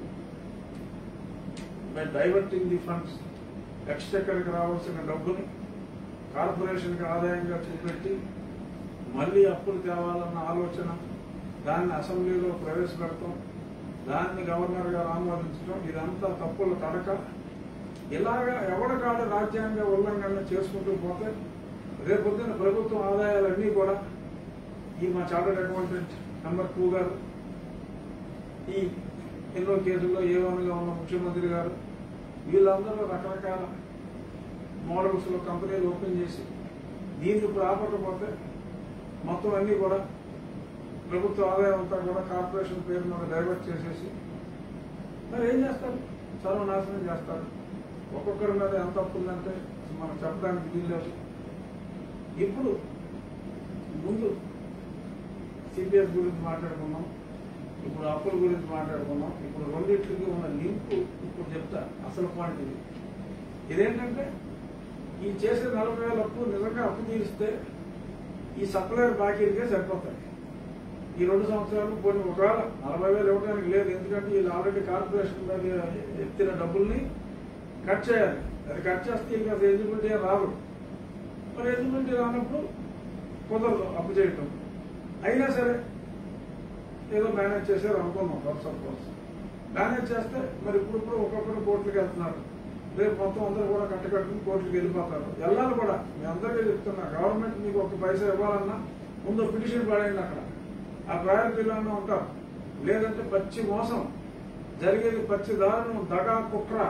by diverting the funds ఎక్స్చెక్కర్కి రావాల్సిన డబ్బుని కార్పొరేషన్కి ఆదాయంగా చూపెట్టి మళ్ళీ అప్పులు తేవాలన్న ఆలోచన దాన్ని అసెంబ్లీలో ప్రవేశపెడతాం దాన్ని గవర్నర్ గారు ఆమోదించడం ఇదంతా తప్పుల తడక ఇలాగా ఎవడకాడ రాజ్యాంగ ఉల్లంఘన చేసుకుంటూ పోతే రేపొద్దున ప్రభుత్వం ఆదాయాలన్నీ కూడా ఈ మా చార్టర్డ్ అకౌంటెంట్ నెంబర్ టూ గారు ఈ ఎన్నో కేసుల్లో ఏ వన్గా ఉన్న ముఖ్యమంత్రి గారు వీళ్ళందరూ రకరకాల మోడల్స్ లో కంపెనీలు ఓపెన్ చేసి దీన్ని ఇప్పుడు ఆపకపోతే మొత్తం అన్ని కూడా ప్రభుత్వ ఆదాయం అంతా కూడా కార్పొరేషన్ పేరు మీద డైవర్ట్ చేసేసి మరి ఏం చేస్తారు సర్వనాశనం చేస్తారు ఒక్కొక్కరి మీద ఎంత తప్పు ఉందంటే మనం చెప్పడానికి వీల్లేదు ఇప్పుడు ముందు సిపిఎస్ గురించి మాట్లాడుకున్నాం ఇప్పుడు అప్పుల గురించి మాట్లాడుకున్నాం ఇప్పుడు రెండింటికి ఉన్న లింక్ ఇప్పుడు చెప్తా అసలు పాయింట్ ఇది ఇదేంటంటే ఈ చేసే నలభై వేల అప్పు నిజంగా అప్పు తీరిస్తే ఈ సప్లయర్ బాకీలకే సరిపోతాయి ఈ రెండు సంవత్సరాలు కొన్ని ఒకవేళ నలభై వేలు ఇవ్వడానికి లేదు ఎందుకంటే వీళ్ళు ఆల్రెడీ కార్పొరేషన్ మీద ఎత్తిన డబ్బుల్ని కట్ చేయాలి అది కట్ చేస్తే ఇంకా అది ఎలిజిబిలిటీ రాదు మరి ఎలిజిబిలిటీ రానప్పుడు కుదరదు అప్పు చేయటం అయినా సరే ఏదో మేనేజ్ చేశారు అనుకున్నాం ఫర్ సపోజ్ మేనేజ్ చేస్తే మరి ఇప్పుడు ఇప్పుడు ఒక్కొక్కరు కోర్టులకు వెళ్తున్నారు రేపు మొత్తం అందరూ కూడా కట్టకట్టుకుని కోర్టులకు వెళ్ళిపోతారు వెళ్ళాలి కూడా మీ అందరికీ చెప్తున్నా గవర్నమెంట్ మీకు ఒక పైసా ఇవ్వాలన్నా ముందు పిటిషన్ పడేయండి అక్కడ ఆ ప్రయారిటీలోనే ఉంటారు లేదంటే పచ్చి మోసం జరిగేది పచ్చి దారుణం దగా కుట్ర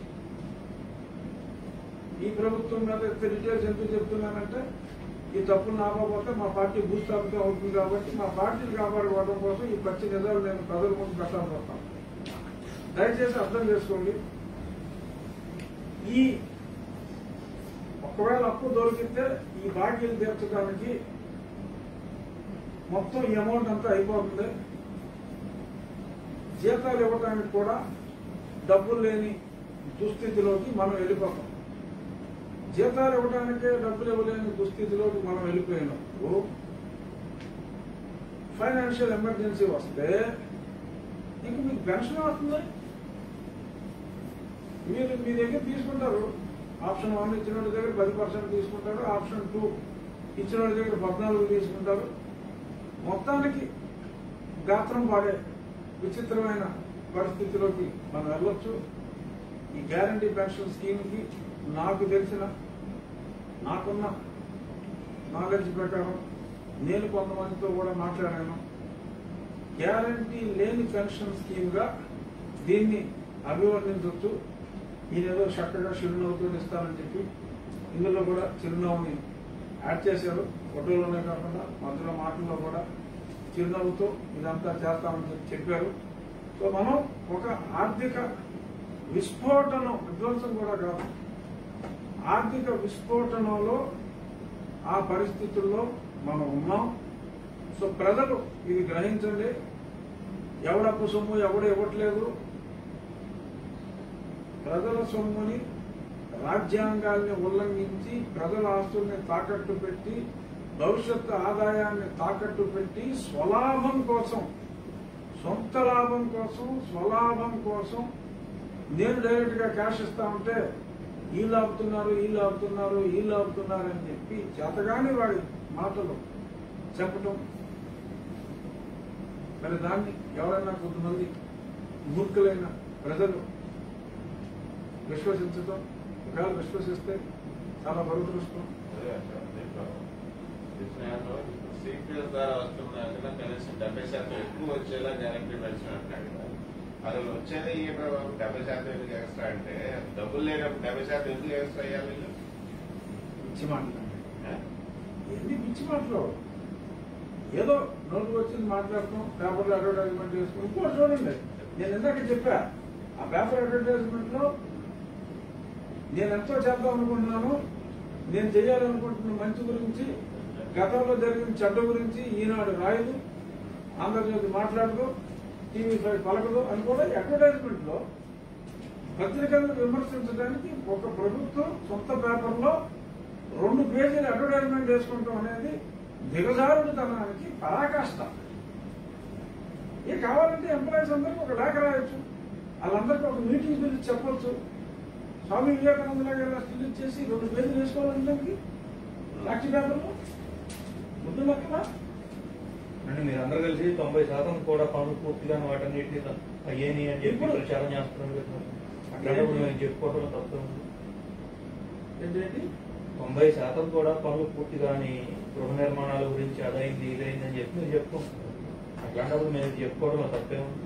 ఈ ప్రభుత్వం మీద ఇంత డీటెయిల్స్ ఎందుకు చెప్తున్నానంటే ఈ తప్పులు నాపకపోతే మా పార్టీ భూస్థాపితం అవుతుంది కాబట్టి మా పార్టీని కాపాడుకోవడం కోసం ఈ పచ్చి నిజాలు నేను ప్రజల ముందు పెట్టాల్సి వస్తాను దయచేసి అర్థం చేసుకోండి ఈ ఒకవేళ అప్పు దొరికితే ఈ బాకీలు తీర్చడానికి మొత్తం ఈ అమౌంట్ అంతా అయిపోతుంది జీతాలు ఇవ్వడానికి కూడా డబ్బులు లేని దుస్థితిలోకి మనం వెళ్ళిపోతాం జీతాలు ఇవ్వడానికే డబ్బులు ఇవ్వలేని దుస్థితిలోకి మనం వెళ్ళిపోయినప్పుడు ఫైనాన్షియల్ ఎమర్జెన్సీ వస్తే ఇంక మీకు పెన్షన్ వస్తుంది మీరు మీ దగ్గర తీసుకుంటారు ఆప్షన్ వన్ ఇచ్చిన వాళ్ళ దగ్గర పది పర్సెంట్ తీసుకుంటారు ఆప్షన్ టూ ఇచ్చిన వాళ్ళ దగ్గర పద్నాలుగు తీసుకుంటారు మొత్తానికి గాత్రం పాడే విచిత్రమైన పరిస్థితిలోకి మనం వెళ్ళొచ్చు ఈ గ్యారంటీ పెన్షన్ స్కీమ్కి నాకు తెలిసిన నాకున్న నాలెడ్జ్ ప్రకారం నేను కొంతమందితో కూడా మాట్లాడాను గ్యారంటీ లేని పెన్షన్ స్కీమ్గా దీన్ని అభివర్ణించవచ్చు ఈయన ఏదో చక్కగా చిరునవ్వుతో ఇస్తానని చెప్పి ఇందులో కూడా చిరునవ్వుని యాడ్ చేశారు ఫోటోలోనే కాకుండా మధ్యలో మాటల్లో కూడా చిరునవ్వుతో ఇదంతా చేస్తామని చెప్పి చెప్పారు సో మనం ఒక ఆర్థిక విస్ఫోటనం విధ్వంసం కూడా కాదు ఆర్థిక విస్ఫోటనంలో ఆ పరిస్థితుల్లో మనం ఉన్నాం సో ప్రజలు ఇది గ్రహించండి ఎవడప్పు సొమ్ము ఎవడు ఇవ్వట్లేదు ప్రజల సొమ్ముని రాజ్యాంగాల్ని ఉల్లంఘించి ప్రజల ఆస్తుల్ని తాకట్టు పెట్టి భవిష్యత్తు ఆదాయాన్ని తాకట్టు పెట్టి స్వలాభం కోసం సొంత లాభం కోసం స్వలాభం కోసం నేను డైరెక్ట్ గా క్యాష్ ఇస్తా ఉంటే వీళ్ళు ఆపుతున్నారు వీళ్ళు ఆపుతున్నారు వీళ్ళు ఆపుతున్నారు అని చెప్పి చేతగాని వాడి మాటలు చెప్పటం మరి దాన్ని ఎవరైనా కొంతమంది మూర్ఖులైన ప్రజలు విశ్వసించటం ఒకవేళ విశ్వసిస్తే చాలా దురదృష్టం అదే అసలు దీంట్లో విజ్ఞానంలో ఇప్పుడు సిపిఎస్ ద్వారా వస్తున్న కన్నా కనీసం డెబ్బై శాతం ఎక్కువ వచ్చేలా గ్యారంటీ మెడిసిన్ అంటున్నాడు కదా అసలు వచ్చేది ఈ ప్రభావం డెబ్బై శాతం ఎందుకు ఎక్స్ట్రా అంటే డబ్బులు లేనప్పుడు డెబ్బై శాతం ఎందుకు ఎక్స్ట్రా అయ్యాలి వీళ్ళు? పిచ్చి మాటలు ఆ? ఎన్ని పిచ్చి మాటలు ఏదో నోటుకు వచ్చింది మాట్లాడటం పేపర్లో అడ్వర్టైజ్మెంట్ చేసుకుని ఇంకోటి చూడండి నేను ఇందాక చెప్పా ఆ పేపర్ అడ్వర్టైజ్మెంట్ లో నేను ఎంతో చేద్దాం అనుకుంటున్నాను నేను చేయాలనుకుంటున్న మంచి గురించి గతంలో జరిగిన చెడ్డ గురించి ఈనాడు రాయదు ఆంధ్రజ్యోతి మాట్లాడదు టీవీ ఫైవ్ పలకదు అని కూడా అడ్వర్టైజ్మెంట్ లో పత్రికలను విమర్శించడానికి ఒక ప్రభుత్వం సొంత పేపర్లో రెండు పేజీలు అడ్వర్టైజ్మెంట్ వేసుకుంటాం అనేది దిగజారుడుతనానికి పరాకాష్ట ఇక కావాలంటే ఎంప్లాయీస్ అందరికీ ఒక లేఖ రాయొచ్చు వాళ్ళందరికీ ఒక మీటింగ్ పిలిచి చెప్పొచ్చు స్వామి వివేకానంద గారు స్టిల్ ఇచ్చేసి రెండు పేజీలు వేసుకోవాలని దానికి సాక్షి పేపర్లో ముందు లెక్కన అంటే మీరు అందరూ కలిసి తొంభై శాతం కూడా పనులు పూర్తిగా వాటన్నిటిని అయ్యేని అని చెప్పి ఇప్పుడు- ప్రచారం చేస్తున్నారు కదా అట్లా ఇప్పుడు మేము చెప్పుకోవడం తప్ప ఏంటంటే తొంభై శాతం కూడా పనులు పూర్తి కాని గృహ నిర్మాణాల గురించి అదైంది ఇదైంది అని చెప్పి మీరు చెప్పుకుంటున్నారు అట్లాంటప్పుడు మేము చెప్పుకోవడం తప్పే ఉంది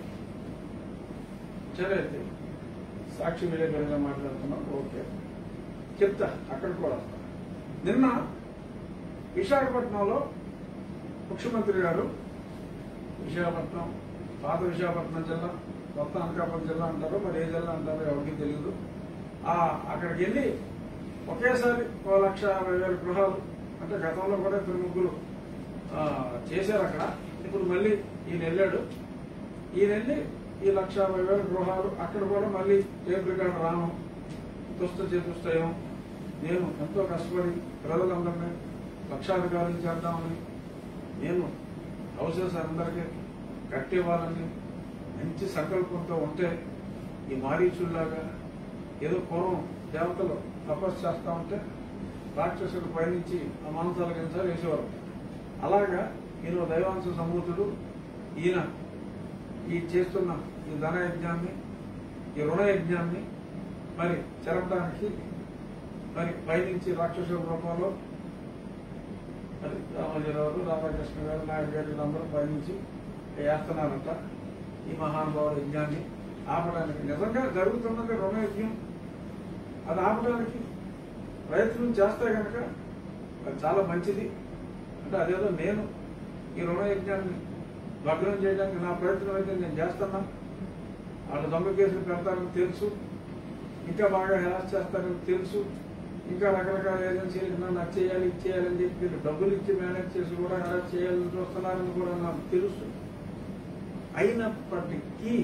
సరే అయితే సాక్షి విలేకరుగా మాట్లాడుతున్నాం ఓకే చెప్తా అక్కడ కూడా వస్తా. నిన్న విశాఖపట్నంలో ముఖ్యమంత్రి గారు విశాఖపట్నం పాత విశాఖపట్నం జిల్లా కొత్త అనకాపల్లి జిల్లా అంటారో మరి ఏ జిల్లా అంటారో ఎవరికి తెలియదు ఆ అక్కడికి వెళ్ళి ఒకేసారి ఓ లక్ష యాభై వేల గృహాలు అంటే గతంలో కూడా ఇద్దరు ముగ్గురు ఆ, చేశారు అక్కడ ఇప్పుడు మళ్ళీ ఈయన వెళ్ళాడు ఈయన వెళ్ళి ఈ లక్ష యాభై వేల గృహాలు అక్కడ కూడా మళ్ళీ టేప్ రికార్డు రాను దుష్ట చేతుస్తాయం నేను ఎంతో కష్టపడి ప్రజలందరినీ లక్షాధికారులు చేద్దామని నేను హౌసెస్ అందరికీ కట్టివ్వాలని మంచి సంకల్పంతో ఉంటే ఈ మారీచుల్లాగా ఏదో పూర్వం దేవతలు తపస్సు చేస్తా ఉంటే రాక్షసుడు పయనించి ఆ మాంసాల కింద వేసేవారు అలాగా ఈయన దైవాంశ సమూర్తుడు ఈయన ఈ చేస్తున్న ఈ ధన యజ్ఞాన్ని ఈ రుణ యజ్ఞాన్ని మరి చెరపడానికి మరి పైనుంచి రాక్షసుల రూపంలో మరి రామోజీరావు రాధాకృష్ణ గారు నాయుడు గారు వీళ్ళందరూ పయనించి వేస్తున్నారంట ఈ మహానుభావుల యజ్ఞాన్ని ఆపడానికి నిజంగా జరుగుతున్నది రుణ యజ్ఞం అది ఆపడానికి ప్రయత్నం చేస్తే కనుక అది చాలా మంచిది అంటే అదేదో నేను ఈ రుణ యజ్ఞాన్ని భగ్నం చేయడానికి నా ప్రయత్నం అయితే నేను చేస్తున్నా వాళ్ళు దొంగ కేసులు పెడతారని తెలుసు ఇంకా బాగా హెరాస్ చేస్తారని తెలుసు ఇంకా రకరకాల ఏజెన్సీలకు నన్ను అది చేయాలి ఇది చేయాలని చెప్పి వీళ్ళు డబ్బులు ఇచ్చి మేనేజ్ చేసి కూడా హెరాస్ చేయాలని చూస్తున్నారని కూడా నాకు తెలుసు అయినప్పటికీ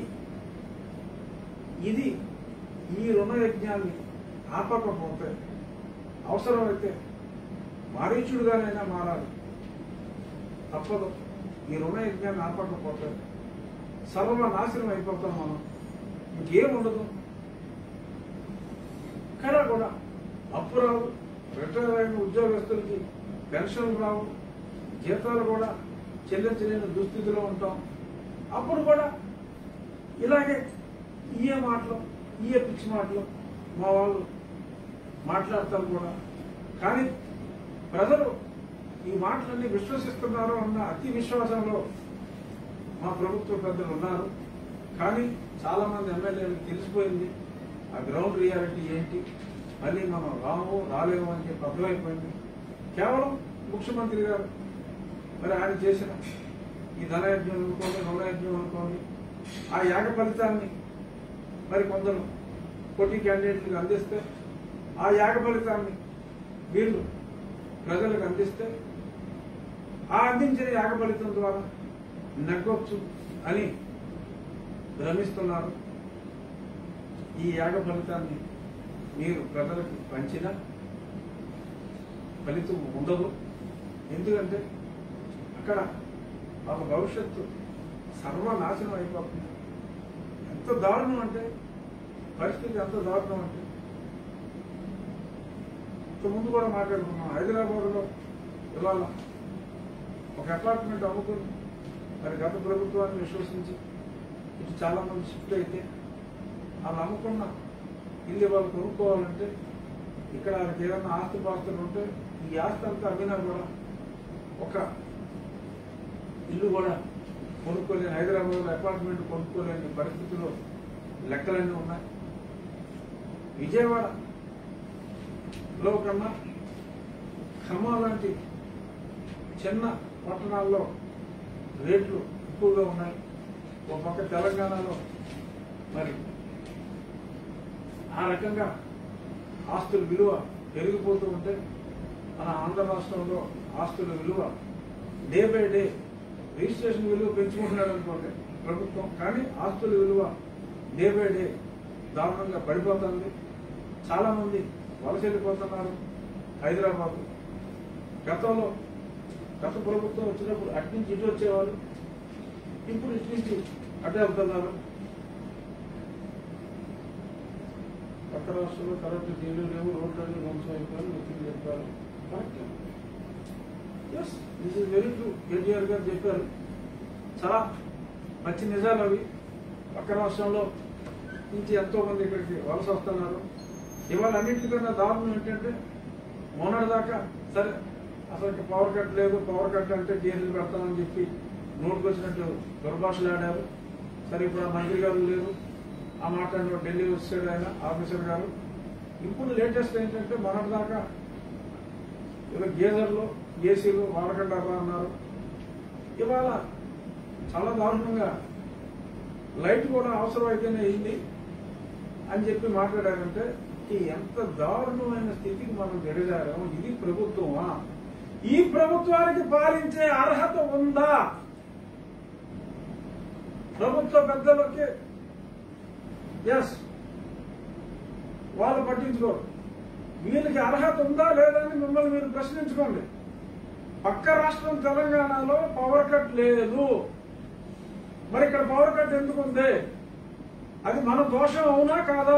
ఇది ఈ రుణ యజ్ఞాన్ని ఆపకపోతే అవసరమైతే మారీచుడుగానైనా మారాలి తప్పదు ఈ రుణ యజ్ఞాన్ని ఆపకపోతే సర్వనాశనం అయిపోతాం మనం ఇంకేం ఉండదు ఇక్కడ కూడా అప్పు రావు రిటైర్ అయిన ఉద్యోగస్తులకి పెన్షన్లు రావు జీతాలు కూడా చెల్లించలేని దుస్థితిలో ఉంటాం అప్పుడు కూడా ఇలాగే ఈయ మాటలు ఈయ పిచ్చి మాటలు మా వాళ్ళు మాట్లాడతారు కూడా కానీ ప్రజలు ఈ మాటలన్నీ విశ్వసిస్తున్నారు అన్న అతి విశ్వాసంలో మా ప్రభుత్వ పెద్దలు ఉన్నారు కానీ చాలా మంది ఎమ్మెల్యేలకు తెలిసిపోయింది ఆ గ్రౌండ్ రియాలిటీ ఏంటి మళ్ళీ మనం రాము రాలేము అని చెప్పి అర్థమైపోయింది కేవలం ముఖ్యమంత్రి గారు మరి ఆయన చేసిన ఈ ధనయజ్ఞం అనుకోండి రుణయజ్ఞం అనుకోండి ఆ యాగ ఫలితాన్ని మరి కొందరు పోటీ క్యాండిడేట్లకు అందిస్తే ఆ యాగ ఫలితాన్ని వీళ్ళు ప్రజలకు అందిస్తే ఆ అందించిన యాగ ఫలితం ద్వారా నెగ్గొచ్చు అని భ్రమిస్తున్నారు ఈ యాగ ఫలితాన్ని మీరు ప్రజలకు పంచిన ఫలితం ఉండదు ఎందుకంటే అక్కడ వాళ్ళ భవిష్యత్తు సర్వనాశనం అయిపోతుంది ఎంత దారుణం అంటే పరిస్థితి ఎంత దారుణం అంటే ముందు కూడా మాట్లాడుకున్నాం హైదరాబాద్లో ఇవాళ ఒక అపార్ట్మెంట్ అమ్ముకుని మరి గత ప్రభుత్వాన్ని విశ్వసించి ఇటు చాలా మంది షిఫ్ట్ అయితే వాళ్ళు అమ్ముకున్న ఇల్లు వాళ్ళు కొనుక్కోవాలంటే ఇక్కడ వాళ్ళకి ఏదైనా ఆస్తి పాస్తులు ఉంటే ఈ ఆస్తి అంతా అమ్మినా కూడా ఒక ఇల్లు కూడా కొనుక్కోలేని హైదరాబాద్లో అపార్ట్మెంట్ కొనుక్కోలేని పరిస్థితుల్లో లెక్కలన్నీ ఉన్నాయి విజయవాడలో కన్నా ఖమ్మం లాంటి చిన్న పట్టణాల్లో రేట్లు ఎక్కువగా ఉన్నాయి ఒక పక్క తెలంగాణలో మరి ఆ రకంగా ఆస్తుల విలువ పెరిగిపోతూ ఉంటే మన ఆంధ్ర రాష్ట్రంలో ఆస్తుల విలువ డే బై డే రిజిస్ట్రేషన్ విలువ పెంచుకుంటున్నారు అనుకోండి ప్రభుత్వం కానీ ఆస్తుల విలువ డే బై డే దారుణంగా పడిపోతుంది చాలా మంది వలస వెళ్ళిపోతున్నారు హైదరాబాద్ గతంలో గత ప్రభుత్వం వచ్చినప్పుడు అటు నుంచి ఇటు వచ్చేవారు ఇప్పుడు ఇటు నుంచి అటే వెళ్తున్నారు పక్క రాష్ట్రంలో కరెక్ట్ నీళ్లు లేవు రోడ్లు ధ్వంసం అయిపోయారు వ్యక్తులు చెప్పారు correct yes this is very true KTR గారు చెప్పారు చాలా మంచి నిజాలు అవి పక్క రాష్ట్రంలో నుంచి ఎంతో మంది ఇక్కడికి వలస వస్తున్నారు ఇవాళ అన్నింటికన్నా దారుణం ఏంటంటే మొన్నటిదాకా సరే అసలు పవర్ కట్ లేదు పవర్ కట్ అంటే డీజిల్ పెడతామని చెప్పి నోటుకు వచ్చినట్టు దుర్భాషలు ఆడారు సరే ఇప్పుడు ఆ మంత్రి గారు లేరు ఆ మాట్లాడిన ఢిల్లీ వచ్చాడు ఆయన ఆఫీసర్ గారు ఇప్పుడు లేటెస్ట్ ఏంటంటే మొన్నటిదాకా ఏదో గేజర్లు ఏసీలు వాడకండి అబ్బా అన్నారు ఇవాళ చాలా దారుణంగా లైట్ కూడా అవసరం అయితేనే అయింది అని చెప్పి మాట్లాడారంటే ఈ ఎంత దారుణమైన స్థితికి మనం దిగజారాం ఇది ప్రభుత్వమా ఈ ప్రభుత్వానికి పాలించే అర్హత ఉందా ప్రభుత్వ పెద్దలకి ఎస్ వాళ్ళు పట్టించుకోరు వీళ్ళకి అర్హత ఉందా లేదా అని మిమ్మల్ని మీరు ప్రశ్నించుకోండి పక్క రాష్ట్రం తెలంగాణలో పవర్ కట్ లేదు మరి ఇక్కడ పవర్ కట్ ఎందుకు ఉంది అది మన దోషం అవునా కాదా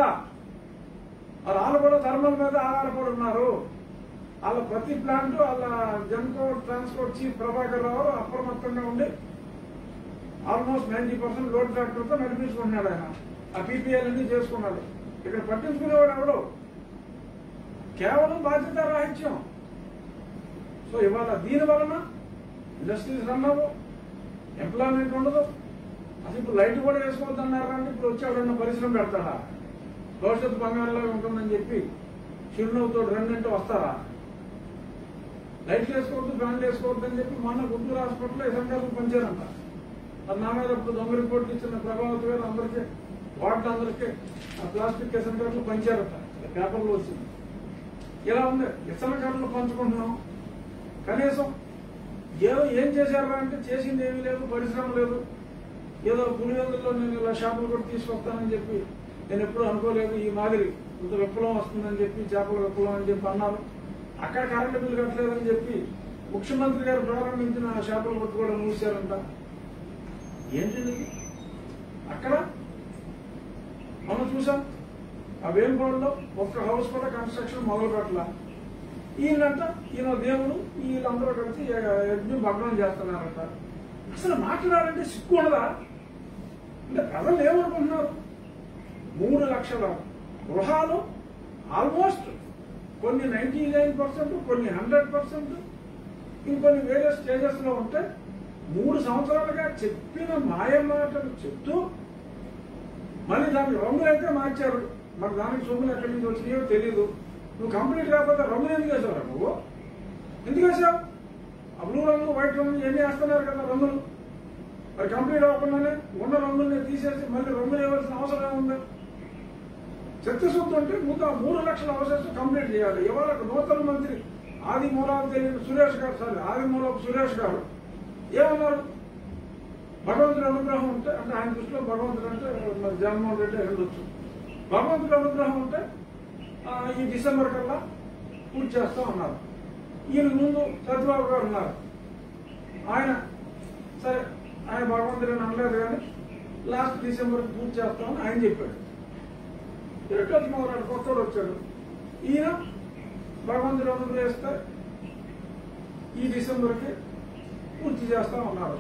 మరి వాళ్ళు కూడా థర్మల్ మీద ఆధారపడి ఉన్నారు వాళ్ళ ప్రతి ప్లాంట్ వాళ్ళ జన్కో ట్రాన్స్పోర్ట్ చీఫ్ ప్రభాకర్ రావు అప్రమత్తంగా ఉండి ఆల్మోస్ట్ నైన్టీ పర్సెంట్ లోడ్ ఫ్యాక్టర్తో నడిపించుకుంటున్నాడు ఆయన ఆ పీపీఎల్ అన్ని చేసుకున్నాడు ఇక్కడ పట్టించుకునేవాడు ఎవడు కేవలం బాధ్యత రాహిత్యం సో ఇవాళ దీని వలన ఇండస్ట్రీస్ రన్ అవ్వవు ఎంప్లాయ్మెంట్ ఉండదు అసలు ఇప్పుడు లైట్ కూడా వేసుకోవద్దన్నారా అంటే ఇప్పుడు వచ్చేవాడన్న పరిశ్రమ పెడతాడా భవిష్యత్తు బంగారంలో ఉంటుందని చెప్పి చిరునవ్వుతో రెండంటే వస్తారా లైట్లు వేసుకోవద్దు ఫ్యాన్లు వేసుకోవద్దు అని చెప్పి మొన్న గుంటూరు హాస్పిటల్లో ఎసంగాలు పంచారంట అది నా మీద ఇప్పుడు దొంగ రిపోర్ట్ ఇచ్చిన ప్రభావతి గారు అందరికీ వార్డు అందరికీ ఆ ప్లాస్టిక్ ఎసంగాలు పంచారట పేపర్లో వచ్చింది ఇలా ఉంది ఎసంగాలు పంచుకుంటున్నాం కనీసం ఏదో ఏం చేశారా అంటే చేసింది ఏమీ లేదు పరిశ్రమ లేదు ఏదో పులివెందుల్లో నేను ఇలా షాపులు కూడా తీసుకొస్తానని చెప్పి నేను ఎప్పుడు అనుకోలేదు ఈ మాదిరి ఇంత విప్లవం వస్తుందని చెప్పి చేపల విప్లవం అని చెప్పి అన్నారు అక్కడ కరెంటు బిల్లు కట్టలేదని చెప్పి ముఖ్యమంత్రి గారు ప్రారంభించిన ఆ చేపల కొట్టు కూడా మూసారంట ఏంటిది అక్కడ మనం చూసాం ఆ వేంపాడులో ఒక్క హౌస్ కూడా కన్స్ట్రక్షన్ మొదలు పెట్టాల ఈయనంట ఈయన దేవుడు వీళ్ళందరూ కలిసి యజ్ఞం భగ్నం చేస్తున్నారంట అసలు మాట్లాడాలంటే సిక్కు ఉండదా అంటే ప్రజలు ఏమనుకుంటున్నారు మూడు లక్షల గృహాలు ఆల్మోస్ట్ కొన్ని నైన్టీ నైన్ పర్సెంట్ కొన్ని హండ్రెడ్ పర్సెంట్ ఇంకొన్ని వేరే స్టేజెస్ లో ఉంటే మూడు సంవత్సరాలుగా చెప్పిన మాయ మాటలు చెప్తూ మళ్ళీ దాని రంగులు అయితే మార్చారు మరి దానికి సొమ్ములు ఎక్కడి నుంచి వచ్చినాయో తెలియదు నువ్వు కంప్లీట్ కాకపోతే రంగులు ఎందుకు వేసావు నువ్వు ఎందుకు వేసావు ఆ బ్లూ రంగు వైట్ రంగు ఇవన్నీ వేస్తున్నారు కదా రంగులు మరి కంప్లీట్ అవ్వకుండానే ఉన్న రంగుల్ని తీసేసి మళ్ళీ రంగులు వేయవలసిన అవసరం ఏముంది చిత్తశుద్ధి అంటే ముందు ఆ మూడు లక్షల అవసరం కంప్లీట్ చేయాలి ఇవాళ నూతన మంత్రి ఆది మూలాలు తెలియని సురేష్ గారు సారీ ఆది మూలపు సురేష్ గారు ఏమన్నారు భగవంతుడి అనుగ్రహం ఉంటే అంటే ఆయన దృష్టిలో భగవంతుడు అంటే మరి జగన్మోహన్ రెడ్డి వెళ్ళొచ్చు భగవంతుడి అనుగ్రహం ఉంటే ఆ, ఈ డిసెంబర్ కల్లా పూర్తి చేస్తాం అన్నారు ఈయన ముందు సత్యబాబు గారు ఉన్నారు ఆయన సరే ఆయన భగవంతుడు అని అనలేదు కానీ లాస్ట్ డిసెంబర్ పూర్తి చేస్తామని ఆయన చెప్పాడు ఇరవై నాడు కొత్తోడు వచ్చాడు ఈయన భగవంతుడు అనుగ్రహిస్తే ఈ డిసెంబర్కి పూర్తి చేస్తా ఉన్నారు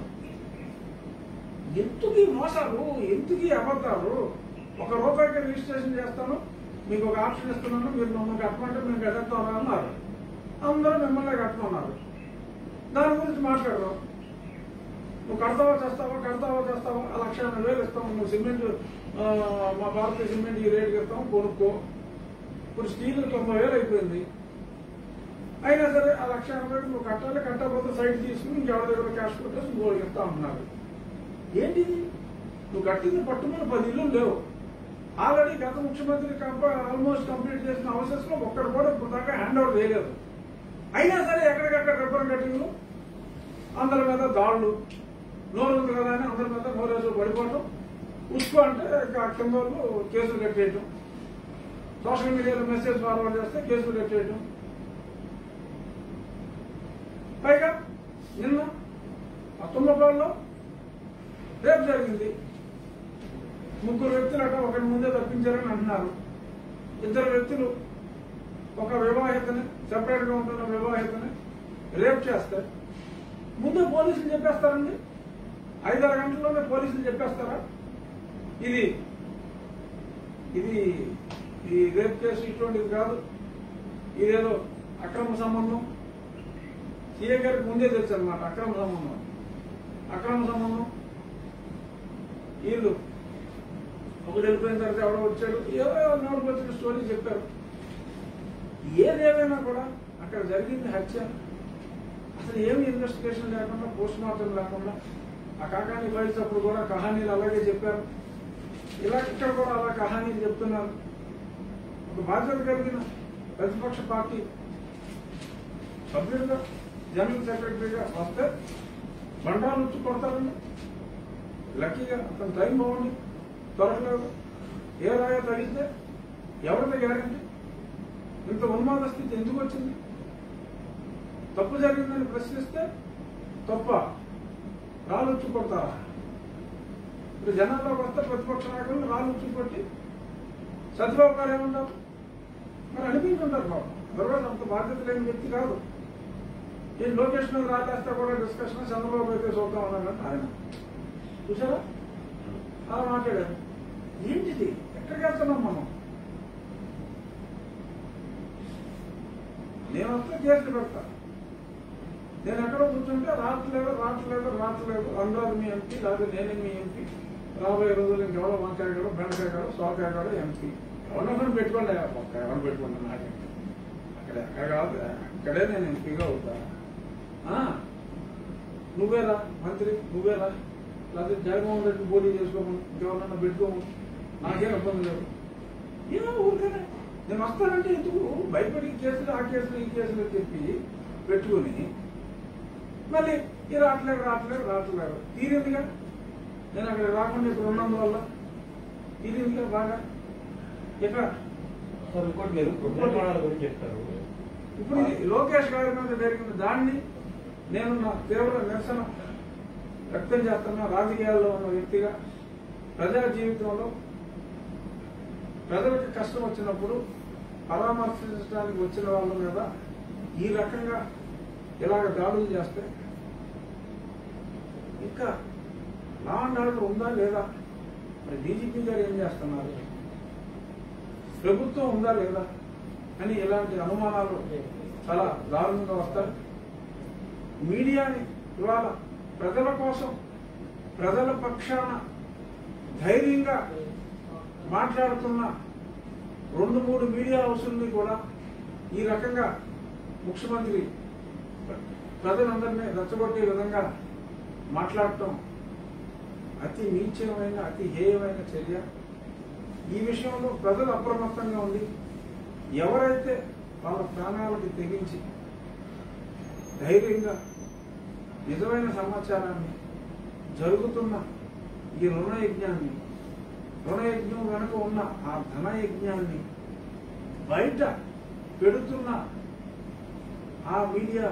ఎందుకు ఈ మోసాలు ఎందుకు ఈ అబద్ధాలు ఒక రూపాయికి రిజిస్ట్రేషన్ చేస్తాను మీకు ఒక ఆప్షన్ ఇస్తున్నాను మీరు మమ్మల్ని కట్టమంటే మేము కట్టేస్తాం అన్నారు అందరూ మిమ్మల్ని కట్టమన్నారు దాని గురించి మాట్లాడరు నువ్వు కడతావా చేస్తావా కడతావా చేస్తావా ఆ లక్ష ఎనభై వేలు ఇస్తాం నువ్వు సిమెంట్ ఆ, మా భారతీయ సిమెంట్ ఈ రేటుకి ఇస్తాం కొనుక్కో ఇప్పుడు స్టీల్ తొంభై వేలు అయిపోయింది అయినా సరే ఆ లక్ష ఎనభై వేలు నువ్వు కట్టాలి కట్టకపోతే సైడ్ తీసుకుని ఇంకెవరి దగ్గర క్యాష్ కొట్టేసి ఇంకోటికి ఇస్తా ఉంటున్నారు ఏంటిది నువ్వు కట్టింది పట్టుమని పది ఇల్లు లేవు ఆల్రెడీ గత ముఖ్యమంత్రి ఆల్మోస్ట్ కంప్లీట్ చేసిన హౌసెస్ లో ఒక్కడు కూడా ఇప్పుడు దాకా హ్యాండ్ ఓవర్ చేయలేదు అయినా సరే ఎక్కడికక్కడ రిబ్బన్ కటింగ్లు అందరి మీద దాడులు నోరు ఉంది కదా అని అందరి మీద నోరేసు పడిపోవటం ఉస్కో అంటే ఇంకా కింద వాళ్ళు కేసులు కట్టేయటం సోషల్ మీడియాలో మెసేజ్ ఫార్వర్డ్ చేస్తే కేసులు కట్టేయటం పైగా నిన్న అత్తమ్మపాడులో రేపు జరిగింది ముగ్గురు వ్యక్తులు అట ఒకరి ముందే తప్పించారని అంటున్నారు ఇద్దరు వ్యక్తులు ఒక వివాహితని సెపరేట్ గా ఉంటున్న వివాహితని రేప్ చేస్తారు ముందు పోలీసులు చెప్పేస్తారండి ఐదారు గంటల్లోనే పోలీసులు చెప్పేస్తారా ఇది ఇది ఈ రేప్ కేసు ఇటువంటిది కాదు ఇదేదో అక్రమ సంబంధం సీఏ గారికి ముందే తెలుసు అనమాట అక్రమ సంబంధం అక్రమ సంబంధం వీళ్ళు ఒకటి వెళ్ళిపోయిన తర్వాత ఎవడో వచ్చాడు ఏదో నోటికి వచ్చిన స్టోరీ చెప్పారు ఏదేమైనా కూడా అక్కడ జరిగింది హత్య అసలు ఏమి ఇన్వెస్టిగేషన్ లేకుండా పోస్ట్ మార్టం లేకుండా ఆ కాకాని ఫైల్స్ అప్పుడు కూడా కహానీలు అలాగే చెప్పారు ఇలా ఇక్కడ కూడా అలా కహానీలు చెప్తున్నారు ఒక బాధ్యత కలిగిన ప్రతిపక్ష పార్టీ సభ్యుడిగా జనరల్ సెక్రటరీగా వస్తే బండాలు వచ్చి కొడతారండి లక్కీగా అతను టైం బాగుంది దొరకలేదు ఏ రాయో తగిలితే ఎవరితో గ్యారంటీ ఇంత ఉన్మాద స్థితి ఎందుకు వచ్చింది తప్పు జరిగిందని ప్రశ్నిస్తే తప్ప రాళ్ళొచ్చి కొడతారా ఇప్పుడు జనాల్లోకి వస్తే ప్రతిపక్ష నాయకులు రాళ్ళొచ్చి కొట్టి సత్యబాబు గారు ఏమంటారు మరి అనిపించుంటారు బాబు దొరకదు అంత బాధ్యత లేని వ్యక్తి కాదు ఈ లోకేష్ మీద రాలేస్తే కూడా డిస్కషన్ చంద్రబాబు అయితే చూద్దాం అన్నాడు ఆయన చూసారా అలా మాట్లాడారు ఏంటిది ఎక్కడికి వెళ్తున్నాం మనం నేను వస్తే కేసులు పెడతా నేను ఎక్కడో కూర్చుంటే రావట్లేదు రావట్లేదు రావట్లేదు అనురాధ మీ ఎంపీ లేదా నేనే మీ ఎంపీ రాబోయే రోజులు ఇంకెవరో వంకాయ గారు బెండకాయ గారు సోకాయ గారు ఎంపీ ఎవరినొకరిని పెట్టుకోండి ఒక్క ఎవరిని పెట్టుకోండి నాకేంటి అక్కడ ఎక్కడ కాదు అక్కడే నేను ఎంపీగా అవుతా ఆ, నువ్వేరా మంత్రి నువ్వేరా లేకపోతే జగన్మోహన్ రెడ్డి పోటీ చేసుకోమని ఇంకెవరన్నా పెట్టుకోమని నాకేం ఇబ్బంది లేదు ఏమో ఊరికనే నేను వస్తానంటే ఎందుకు భయపడి ఈ కేసులు ఆ కేసులు ఈ కేసులు అని చెప్పి పెట్టుకుని మళ్ళీ ఈ రావట్లేదు రావట్లేదు రావట్లేదు తీరిందిగా నేను అక్కడ రాకుండా ఇక్కడ ఉన్నందువల్ల తీరిందిగా బాగా ఇక సార్ ఇంకోటి మీరు గృహ నిర్మాణాల గురించి చెప్తారు ఇప్పుడు ఇది లోకేష్ గారి మీద జరిగిన దాన్ని నేను నా తీవ్ర నిరసన వ్యక్తం చేస్తున్న రాజకీయాల్లో ఉన్న వ్యక్తిగా ప్రజా జీవితంలో ప్రజలకు కష్టం వచ్చినప్పుడు పరామర్శించడానికి వచ్చిన వాళ్ళ మీద ఈ రకంగా ఇలాగ దాడులు చేస్తే ఇంకా లా అండ్ ఆర్డర్ ఉందా లేదా మరి డీజీపీ గారు ఏం చేస్తున్నారు ప్రభుత్వం ఉందా లేదా అని ఇలాంటి అనుమానాలు చాలా దారుణంగా వస్తాయి మీడియాని ఇవాళ ప్రజల కోసం ప్రజల పక్షాన ధైర్యంగా మాట్లాడుతున్న రెండు మూడు మీడియా హౌసుల్ని కూడా ఈ రకంగా ముఖ్యమంత్రి ప్రజలందరినీ రెచ్చగొట్టే విధంగా మాట్లాడటం అతి నీచమైన అతి హేయమైన చర్య ఈ విషయంలో ప్రజలు అప్రమత్తంగా ఉండి ఎవరైతే వాళ్ళ ప్రాణాలకి తెగించి ధైర్యంగా నిజమైన సమాచారాన్ని జరుగుతున్న ఈ రుణయజ్ఞాన్ని రుణయజ్ఞం వెనుక ఉన్న ఆ ధనయజ్ఞాన్ని బయట పెడుతున్న ఆ మీడియా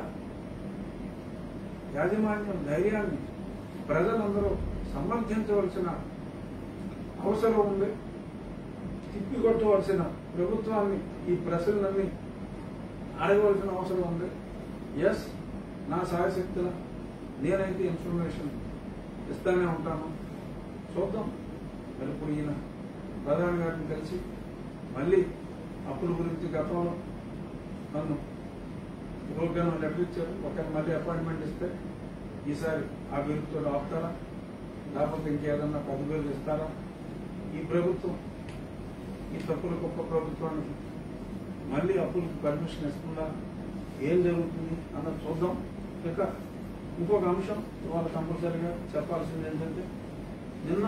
యాజమాన్యం ధైర్యాన్ని ప్రజలందరూ సమర్థించవలసిన అవసరం ఉంది తిప్పికొట్టవలసిన ప్రభుత్వాన్ని ఈ ప్రశ్నలన్నీ అడగవలసిన అవసరం ఉంది ఎస్ నా సాయశక్తుల నేనైతే ఇన్ఫర్మేషన్ ఇస్తానే ఉంటాను చూద్దాం మరి ఇప్పుడు ఈయన ప్రధాని గారిని కలిసి మళ్ళీ అప్పుల గురించి గతంలో నన్ను ప్రోగ్రామ్ లెటర్ ఇచ్చారు ఒకరికి మళ్ళీ అపాయింట్మెంట్ ఇస్తే ఈసారి ఆ బిల్లుతో ఆపుతారా లేకపోతే ఇంకేదన్నా పది బిల్లు ఇస్తారా ఈ ప్రభుత్వం ఈ తప్పుల గొప్ప ప్రభుత్వానికి మళ్ళీ అప్పులకు పర్మిషన్ ఇస్తుందా ఏం జరుగుతుంది అన్నది చూద్దాం ఇక ఇంకొక అంశం ఇవాళ కంపల్సరిగా చెప్పాల్సింది ఏంటంటే నిన్న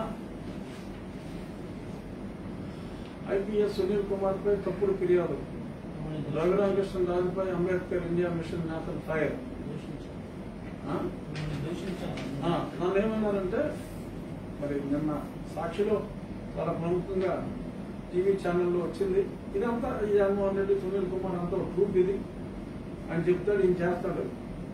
ఐపీఎస్ సునీల్ కుమార్ పై తప్పుడు ఫిర్యాదు రఘురామకృష్ణ రాజుపై అంబేద్కర్ ఇండియా మిషన్ నేతలు ఫైర్ ఆ? ఆ, నన్ను ఏమన్నారంటే మరి నిన్న సాక్షిలో చాలా ప్రముఖంగా టీవీ ఛానల్లో వచ్చింది ఇదంతా ఈ జగన్మోహన్ రెడ్డి సునీల్ కుమార్ అంతా ఒక గ్రూప్ ఇది ఆయన చెప్తాడు ఈయన చేస్తాడు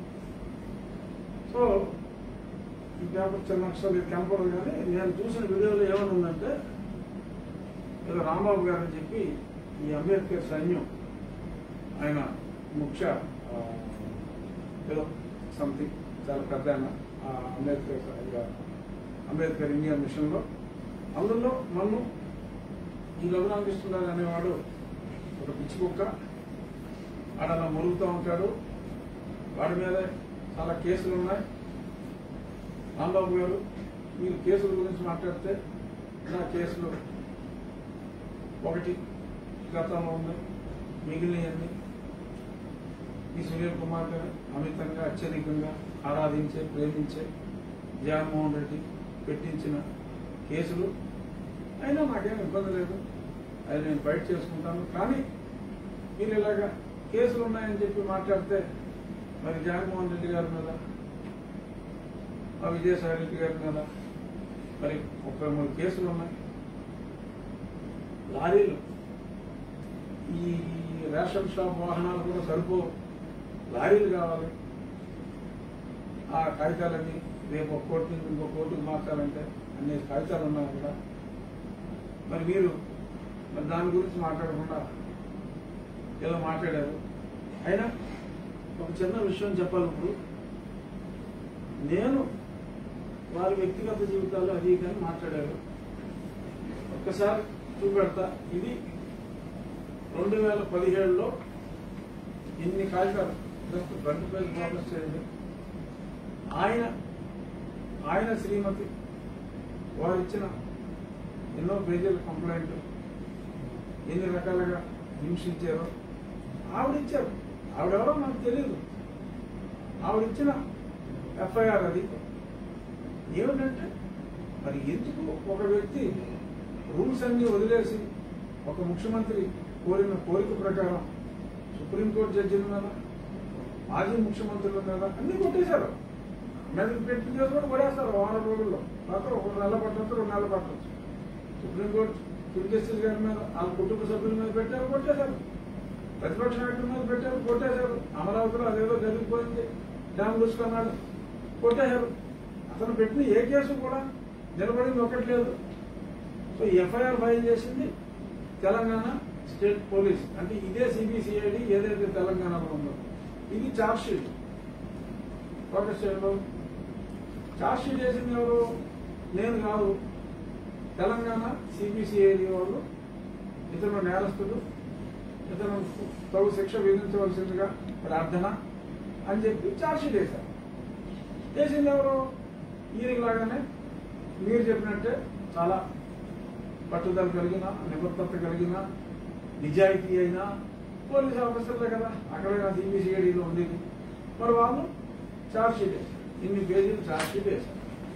సో ఈ పేపర్ చిన్న అక్షరాలు ఇది కనపడదు కానీ నేను చూసిన వీడియోలో ఏమని ఉందంటే ఏదో రాంబాబు గారు అని చెప్పి ఈ అంబేద్కర్ సైన్యం ఆయన ముఖ్య ఆ, ఏదో సంథింగ్ చాలా పెద్ద ఆయన ఆ అంబేద్కర్ స- అంబేద్కర్ ఇండియా మిషన్లో అందులో నన్ను ఈ రఘురామకృష్ణరాజు అనేవాడు ఒక పిచ్చి కుక్క ఆడ అలా మురుగుతూ ఉంటాడు వాడి మీద చాలా కేసులు ఉన్నాయి రాంబాబు గారు మీరు కేసుల గురించి మాట్లాడితే నా కేసులు ఒకటి గతంలో ఉంది మిగిలినవన్నీ ఈ సునీల్ కుమార్ గారు అమితంగా అత్యధికంగా ఆరాధించే ప్రేమించే జగన్మోహన్ రెడ్డి పెట్టించిన కేసులు అయినా నాకేం ఇబ్బంది లేదు అది నేను ఫైట్ చేసుకుంటాను కానీ మీరు ఇలాగా కేసులు ఉన్నాయని చెప్పి మాట్లాడితే మరి జగన్మోహన్ రెడ్డి గారి మీద ఆ విజయసాయి రెడ్డి గారి మీద మరి ముప్పై మూడు కేసులు ఉన్నాయి లారీలు ఈ రేషన్ షాప్ వాహనాలు కూడా సరిపో లారీలు కావాలి ఆ కాగితాలన్నీ రేపు ఒక కోటి నుంచి ఇంకో కోటికి మార్చాలంటే అన్ని కాగితాలు ఉన్నాయి అక్కడ మరి మీరు మరి దాని గురించి మాట్లాడకుండా ఏదో మాట్లాడారు అయినా ఒక చిన్న విషయం చెప్పాలి ఇప్పుడు నేను వారి వ్యక్తిగత జీవితాలు అది ఇది అని మాట్లాడారు ఒక్కసారి చూపెడతా ఇది రెండు వేల పదిహేడులో ఇన్ని కాగితాలు జస్ట్ ఫ్రంట్ పేజ్ ఫోకస్ చేయండి ఆయన ఆయన శ్రీమతి వారు ఇచ్చిన ఎన్నో పేజీల కంప్లైంట్ ఎన్ని రకాలుగా హింసించారో ఆవిడ ఇచ్చారు ఆవిడెవరో నాకు తెలియదు ఆవిడ ఇచ్చిన ఎఫ్ఐఆర్ అది ఏమిటంటే మరి ఎందుకు ఒక వ్యక్తి రూల్స్ అన్ని వదిలేసి ఒక ముఖ్యమంత్రి కోరిన కోరిక ప్రకారం సుప్రీంకోర్టు జడ్జిల మీద మాజీ ముఖ్యమంత్రుల మీద అన్ని కొట్టేశారు మీద పెట్టిన కేసు కూడా పడేస్తారు వారం రోజుల్లో మాత్రం ఒక నెల పట్టవచ్చు రెండు నెలలు పట్టవచ్చు సుప్రీంకోర్టు చీఫ్ జస్టిస్ గారి మీద వాళ్ళ కుటుంబ సభ్యుల మీద పెట్టారు కొట్టేశారు ప్రతిపక్ష నాయకుల మీద పెట్టారు కొట్టేశారు అమరావతిలో అదేదో జరిగిపోయింది డ్యామ్ చూసుకున్నాడు కొట్టేశారు అతను పెట్టిన ఏ కేసు కూడా నిలబడింది ఒకటి లేదు సో ఎఫ్ఐఆర్ ఫైల్ చేసింది తెలంగాణ స్టేట్ పోలీస్ అంటే ఇదే సిబిసిఐడి ఏదైతే తెలంగాణలో ఉందో ఇది చార్జ్ షీట్ ఫోకస్ చేయడం చార్జ్ షీట్ చేసింది ఎవరు నేను కాదు తెలంగాణ సిబిసిఐడి వాళ్ళు ఇతను నేరస్తుడు ఇతను తగు శిక్ష విధించవలసిందిగా ప్రార్థన అని చెప్పి చార్జ్ షీట్ వేశారు చేసింది ఎవరు ఈయనకి లాగానే మీరు చెప్పినట్టే చాలా పట్టుదల కలిగిన నిబద్ధత కలిగిన నిజాయితీ అయినా పోలీస్ ఆఫీసర్లే కదా అక్కడే నా సిబిసిఐడిలో ఉండేది మరి వాళ్ళు చార్జ్ షీట్ వేశారు ఇన్ని పేజీలు చార్జ్ షీట్ వేశారు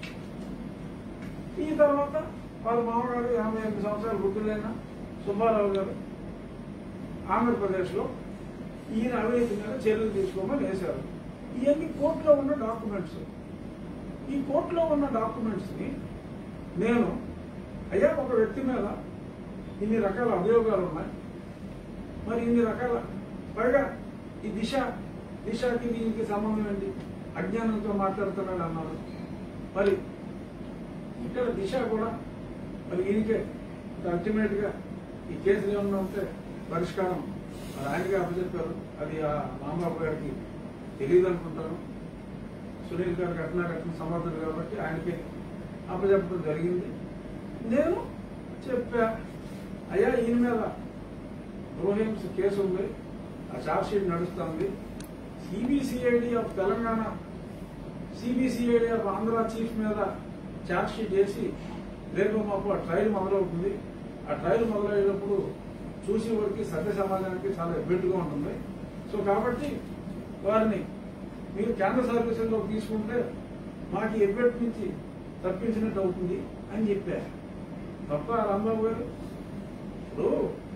ఈ తర్వాత వాళ్ళ మామగారు యాభై ఎనిమిది సంవత్సరాలు వృద్ధులైన సుబ్బారావు గారు ఆంధ్రప్రదేశ్లో ఈయన అవినీతి మీద చర్యలు తీసుకోమని వేశారు ఇవన్నీ కోర్టులో ఉన్న డాక్యుమెంట్స్ ఈ కోర్టులో ఉన్న డాక్యుమెంట్స్ని నేను అయ్యా ఒక వ్యక్తి మీద ఇన్ని రకాల అభియోగాలు ఉన్నాయి మరి ఇన్ని రకాల పైగా ఈ దిశ దిశకి దీనికి సంబంధం ఏంటి అజ్ఞానంతో మాట్లాడుతున్నాడు అన్నారు మరి ఇక్కడ దిశ కూడా మరి ఈయనకే అల్టిమేట్ గా ఈ కేసులు ఏమన్నా ఉంటే పరిష్కారం మరి ఆయనకే అప్పచెప్పారు అది ఆ రాంబాబు గారికి తెలియదు అనుకుంటాను సునీల్ గారు కట్టినా కట్టిన సమర్థుడు కాబట్టి ఆయనకి అప్పచెప్పడం జరిగింది నేను చెప్పా అయ్యా ఈయన మీద గృహహింస కేసు ఉంది ఆ ఛార్జ్ షీట్ నడుస్తుంది CBCID of Telangana CBCID of Andhra chief మీద ఛార్జ్ షీట్ వేసి రేపు మాకు ఆ ట్రయల్ మొదలవుతుంది ఆ ట్రయల్ మొదలయ్యేటప్పుడు చూసి వారికి సత్య సమాజానికి చాలా ఎబ్బెట్టుగా ఉంటుంది సో కాబట్టి వారిని మీరు కేంద్ర సర్వీసుల్లో తీసుకుంటే మాకు ఎబ్బెట్టు నుంచి తప్పించినట్టు అవుతుంది అని చెప్పారు తప్ప రాంబాబు గారు ఇప్పుడు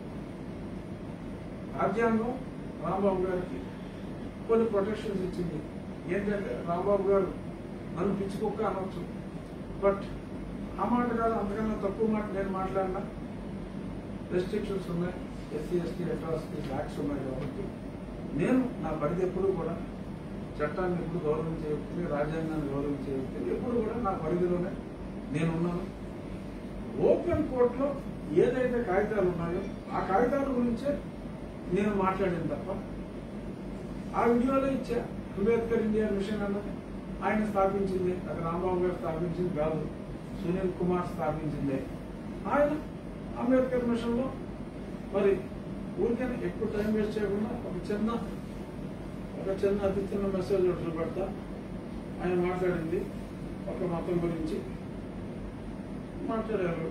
రాజ్యాంగం రాంబాబు గారికి కొన్ని ప్రొటెక్షన్స్ ఇచ్చింది ఏంటంటే రాంబాబు గారు నన్ను పిచ్చుకోక అనొచ్చు బట్ ఆ మాట కాదు అంతకన్నా తక్కువ మాట నేను మాట్లాడినా రెస్ట్రిక్షన్స్ ఉన్నాయి ఎస్సీ ఎస్టీ అట్రాసిటీస్ యాక్ట్స్ ఉన్నాయి కాబట్టి నేను నా పరిధి ఎప్పుడు కూడా చట్టాన్ని ఎప్పుడు గౌరవించే వ్యక్తిని రాజ్యాంగాన్ని గౌరవించే వ్యక్తిని ఎప్పుడు కూడా నా పరిధిలోనే నేనున్నాను ఓపెన్ కోర్టులో ఏదైతే కాగితాలు ఉన్నాయో ఆ కాగితాల గురించే నేను మాట్లాడాను తప్ప ఆ వీడియోలో ఇచ్చా అంబేద్కర్ ఇండియా మిషన్ అన్నది ఆయన స్థాపించింది అది రాంబాబు గారు స్థాపించింది కాదు సునీల్ కుమార్ స్థాపించిందే ఆయన అంబేద్కర్ మిషన్ లో మరి ఊరికైనా ఎక్కువ టైం వేస్ట్ చేయకుండా ఒక చిన్న ఒక చిన్న అతి చిన్న మెసేజ్ ఒకటి పెడతా ఆయన మాట్లాడింది ఒక మతం గురించి మాట్లాడారు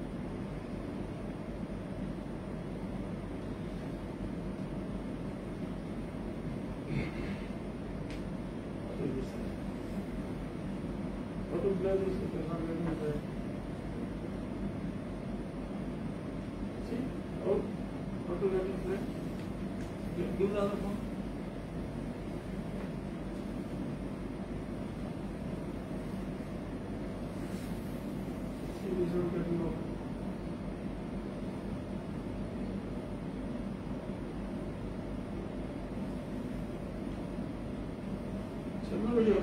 What is there is it is not getting there. See? Oh, what is getting there? Give give the other one. See, this is not getting over. చిన్న వీడియో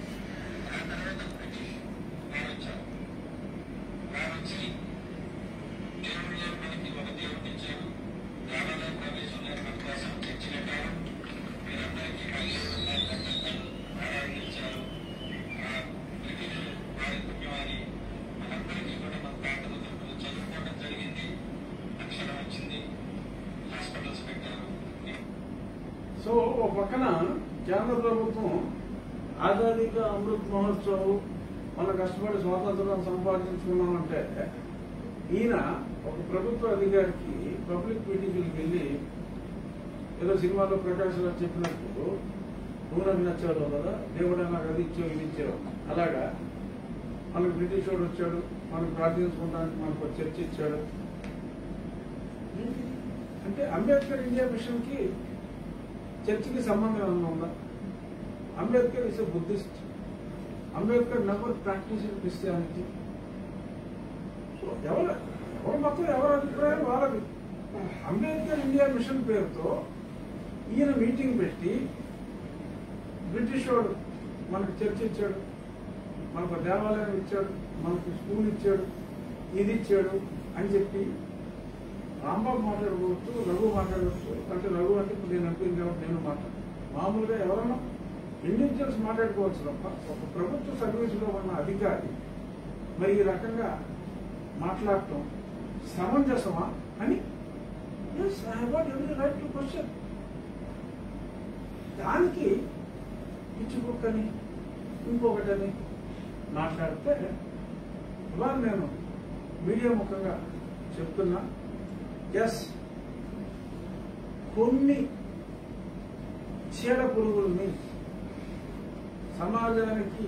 సో ఒక పక్కన కేంద్ర ప్రభుత్వం ఆజాదీ కా అమృత్ మహోత్సవ్ మన కష్టపడి స్వాతంత్రం సంపాదించుకున్నామంటే ఈయన ఒక ప్రభుత్వ అధికారికి పబ్లిక్ మీటింగ్కి వెళ్ళి ఏదో సినిమాలో ప్రకాష్ రావు చెప్పినట్టు నువ్వు నాకు నచ్చావు కదా దేవుడా నాకు అది ఇచ్చావు ఇది ఇచ్చావు అలాగా మనకు బ్రిటిష్ వాడు వచ్చాడు మనకు ప్రార్థించుకోవడానికి మనకు ఒక చర్చ ఇచ్చాడు ఏంటి? అంటే అంబేద్కర్ ఇండియా మిషన్ కి చర్చికి సంబంధం ఏమన్నా ఉందా Ambedkar is a Buddhist Ambedkar never practice in Christianity so ఎవరు ఎవరు మొత్తం ఎవరి అభిప్రాయం వాళ్ళది అంబేద్కర్ ఇండియా మిషన్ పేరుతో ఈయన మీటింగ్ పెట్టి బ్రిటిష్ వాడు మనకు చర్చ ఇచ్చాడు మనకు దేవాలయం ఇచ్చాడు మనకు స్కూల్ ఇచ్చాడు ఇది ఇచ్చాడు అని చెప్పి రాంబాబు మాట్లాడుకోవచ్చు రఘు మాట్లాడవచ్చు అంటే రఘు అంటే ఇప్పుడు నేను అనిపింది కాబట్టి నేను మాట్లాడు మామూలుగా ఎవరైనా ఇండివిజువల్స్ మాట్లాడుకోవచ్చు తప్ప ఒక ప్రభుత్వ సర్వీసులో ఉన్న అధికారి మరి ఈ రకంగా మాట్లాడటం సమంజసమా అని yes I had every right to question దానికి పిచ్చుకుక్కని ఇంకొకటని మాట్లాడితే ఇవాళ నేను మీడియా ముఖంగా చెప్తున్నా ఎస్ కొన్ని చీడ పురుగుల్ని సమాజానికి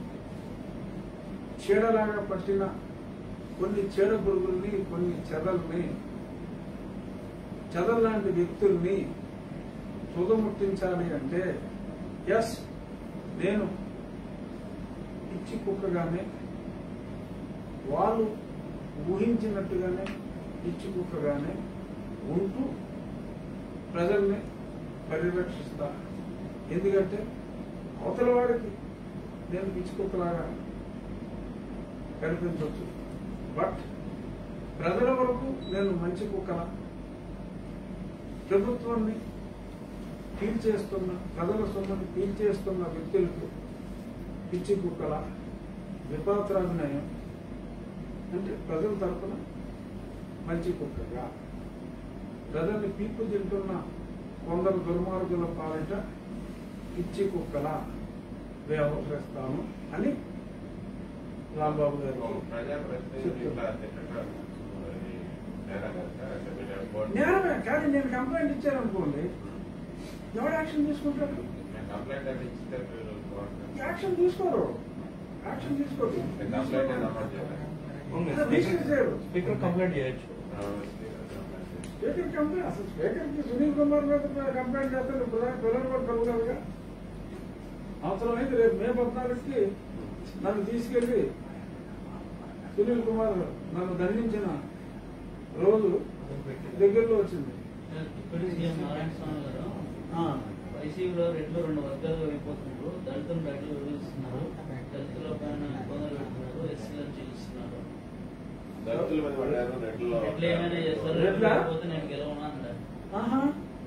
చీడలాగా పట్టిన కొన్ని చీడ పురుగుల్ని కొన్ని చెదల్ని చెదల్లాంటి వ్యక్తుల్ని తుదముట్టించాలి అంటే ఎస్ నేను పిచ్చి కుక్కగానే వాళ్ళు ఊహించినట్టుగానే పిచ్చి కుక్కగానే ఉంటూ ప్రజల్ని పరిరక్షిస్తా ఎందుకంటే అవతల వాడికి నేను పిచ్చి కుక్కలాగా కనిపించవచ్చు బట్ ప్రజల వరకు నేను మంచి కుక్కల ప్రభుత్వాన్ని పీల్చేస్తున్న ప్రజల సొమ్ముని పీల్చేస్తున్న వ్యక్తులకు పిచ్చి కుక్కల విపాత్రాభినయం అంటే ప్రజల తరపున మంచి కుక్కగా ప్రజల్ని పీపు తింటున్న కొందరు దుర్మార్గుల పాలిట పిచ్చి కుక్కల వ్యవహరిస్తాను అని రాంబాబు గారు ప్రజాప్రతినిధి ఇట్లా తిట్టడం మరి నేరం కదా? అంటే మీరు report- నేరమే కానీ నేను కంప్లైంట్ ఇచ్చాను అనుకోండి ఎవడు యాక్షన్ తీసుకుంటాడు నేను కంప్లైంట్ అది ఇస్తే మీరు కోర్టు- యాక్షన్ తీసుకోరు యాక్షన్ తీసుకోరు నేను కంప్లైంట్ అని నమోదు చేయాలి. ఉంది. అది దీక్ష చేయరు. స్పీకర్ కంప్లైంట్ చేయొచ్చు ఆ, స్పీకర్ కంప్లైంట్ చేయాలి. స్పీకర్ కంప్లైంట్ అసలు స్పీకర్కి సునీల్ కుమార్ మీద కంప్లైంట్ చేస్తారు పిల్లలు పిల్లలు కూడా కలుగుతారుగా అవసరమైంది రేపు మే పద్నాలుగుకి నన్ను తీసుకెళ్లి సునీల్ కుమార్ నన్ను దండించిన రోజు దగ్గరలో వచ్చింది ఇప్పుడు సీఎం నారాయణ స్వామి గారు వైసీపీలో రెండు రెండు వర్గాలు అయిపోతున్నారు దళితులు రైతులు విభజిస్తున్నారు దళితుల పైన ఇబ్బందులు పెడుతున్నారు ఎస్సీలను చేయిస్తున్నారు దళితుల మీద పడ్డారు రెడ్లో ఎట్లా ఏమైనా చేస్తారు రెడ్లా? లేకపోతే నేను గెలవనా అన్నాడు ఆహా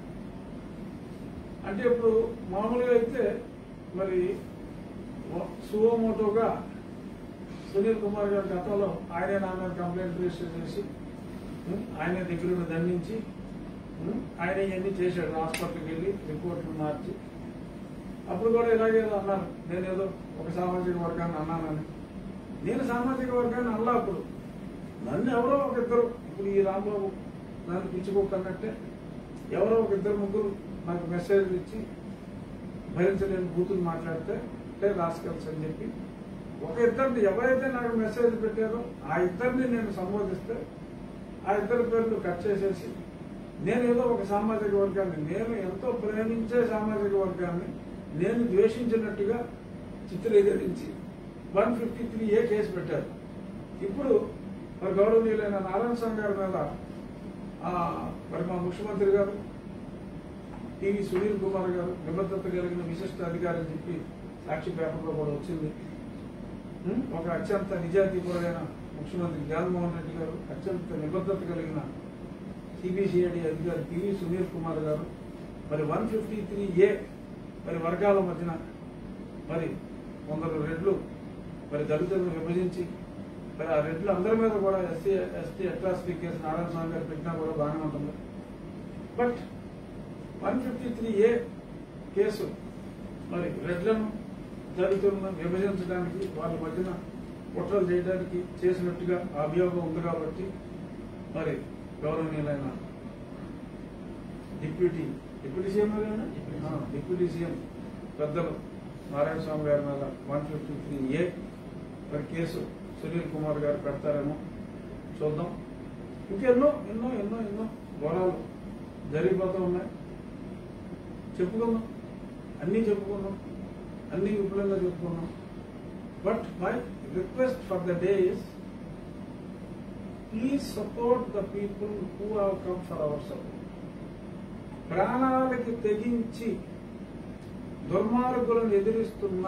అంటే ఇప్పుడు మామూలుగా అయితే మరి సువోమోటోగా సునీల్ కుమార్ గారి గతంలో ఆయనే నా మీద కంప్లైంట్ రిజిస్టర్ చేసి ఉం, ఆయనే దగ్గరుండి దండించి ఉం, ఆయన ఇవన్నీ చేశాడు హాస్పిటల్కి వెళ్ళి రిపోర్ట్లు మార్చి అప్పుడు కూడా ఇలాగే ఏదో అన్నారు నేనేదో ఒక సామాజిక వర్గాన్ని అన్నానని నేను సామాజిక వర్గాన్ని అల్లా అప్పుడు నన్ను ఎవరో ఒక ఇద్దరు ఇప్పుడు ఈ రాంబాబు నన్ను పిచ్చుకోకన్నట్టే ఎవరో ఒక ఇద్దరు ముగ్గురు నాకు మెసేజ్ ఇచ్చి భరించలేని బూతులు మాట్లాడితే అంటే రాసుకెళ్ళచ్చు అని చెప్పి ఒక ఇద్దరిని ఎవరైతే నాకు మెసేజ్ పెట్టారో ఆ ఇద్దరిని నేను సంబోధిస్తే ఆ ఇద్దరి పేర్లు కట్ చేసేసి నేను ఏదో ఒక సామాజిక వర్గాన్ని నేను ఎంతో ప్రేమించే సామాజిక వర్గాన్ని నేను ద్వేషించినట్టుగా చిత్రీకరించి వన్ ఫిఫ్టీ త్రీ ఏ కేసు పెట్టారు ఇప్పుడు మరి గౌరవనీయులైన నారాయణ స్వామి గారి మీద ఆ, మరి మా ముఖ్యమంత్రి గారు టీవీ సునీల్ కుమార్ గారు నిబద్ధత కలిగిన విశిష్ట అధికారి అని చెప్పి సాక్షి పేపర్లో కూడా వచ్చింది ఉం? ఒక అత్యంత నిజాయితీపరుడైన ముఖ్యమంత్రి జగన్మోహన్ రెడ్డి గారు అత్యంత నిబద్ధత కలిగిన సిబిసిఐడి అధికారి టీవీ సునీల్ కుమార్ గారు మరి వన్ ఫిఫ్టీ త్రీ ఏ మరి వర్గాల మధ్యన మరి కొందరు రెడ్లు మరి దళితులను విభజించి మరి ఆ రెడ్లు అందరి మీద కూడా ఎస్సీ ఎస్టీ అట్రాసిటీ కేసు నారాయణ స్వామి గారు పెట్టినా కూడా బాగానే ఉంటుంది but one fifty three A కేసు మరి రెడ్లను దళితులను విభజించడానికి వాళ్ళ మధ్యన కుట్రలు చేయడానికి చేసినట్టుగా ఆ అభియోగం ఉంది కాబట్టి మరి గౌరవనీయులైన డిప్యూటీ డిప్యూటీ సీఎం గారేనా? ఆ, డిప్యూటీ సీఎం పెద్దలు నారాయణ స్వామి గారి మీద వన్ ఫిఫ్టీ త్రీ ఏ మరి కేసు సునీల్ కుమార్ గారు పెడతారేమో చూద్దాం ఇంకెన్నో ఎన్నో ఎన్నో ఎన్నో ఘోరాలు జరిగిపోతూ ఉన్నాయి చెప్పుకుందాం అన్నీ చెప్పుకుందాం అన్నీ విపులంగా చెప్పుకుందాం but my request for the day is please support the people who have come for our support ప్రాణాలకి తెగించి దుర్మార్గులను ఎదిరిస్తున్న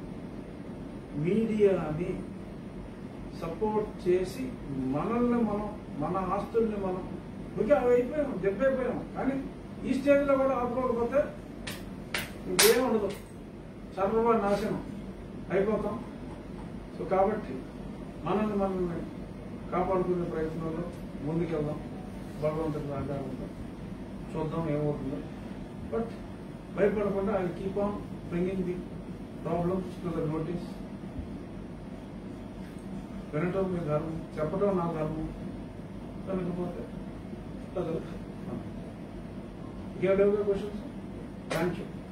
మీడియాని సపోర్ట్ చేసి మనల్ని మనం మన ఆస్తుల్ని మనం ఇంకా అవి అయిపోయాం దెబ్బైపోయాం కానీ ఈ స్టేజ్లో కూడా ఆపుకోకపోతే ఇంకేం ఉండదు సర్వ నాశనం అయిపోతాం సో కాబట్టి మనల్ని మనల్ని కాపాడుకునే ప్రయత్నంలో ముందుకెళ్దాం భగవంతుడి ఆధారంతో చూద్దాం ఏమవుతుందో బట్ భయపడకుండా I keep on bringing the problems to the notice వినటం మీ ధర్మం చెప్పడం నా ధర్మం కనుకపోతే ఇంకేమైనా క్వశ్చన్స్ థ్యాంక్ యూ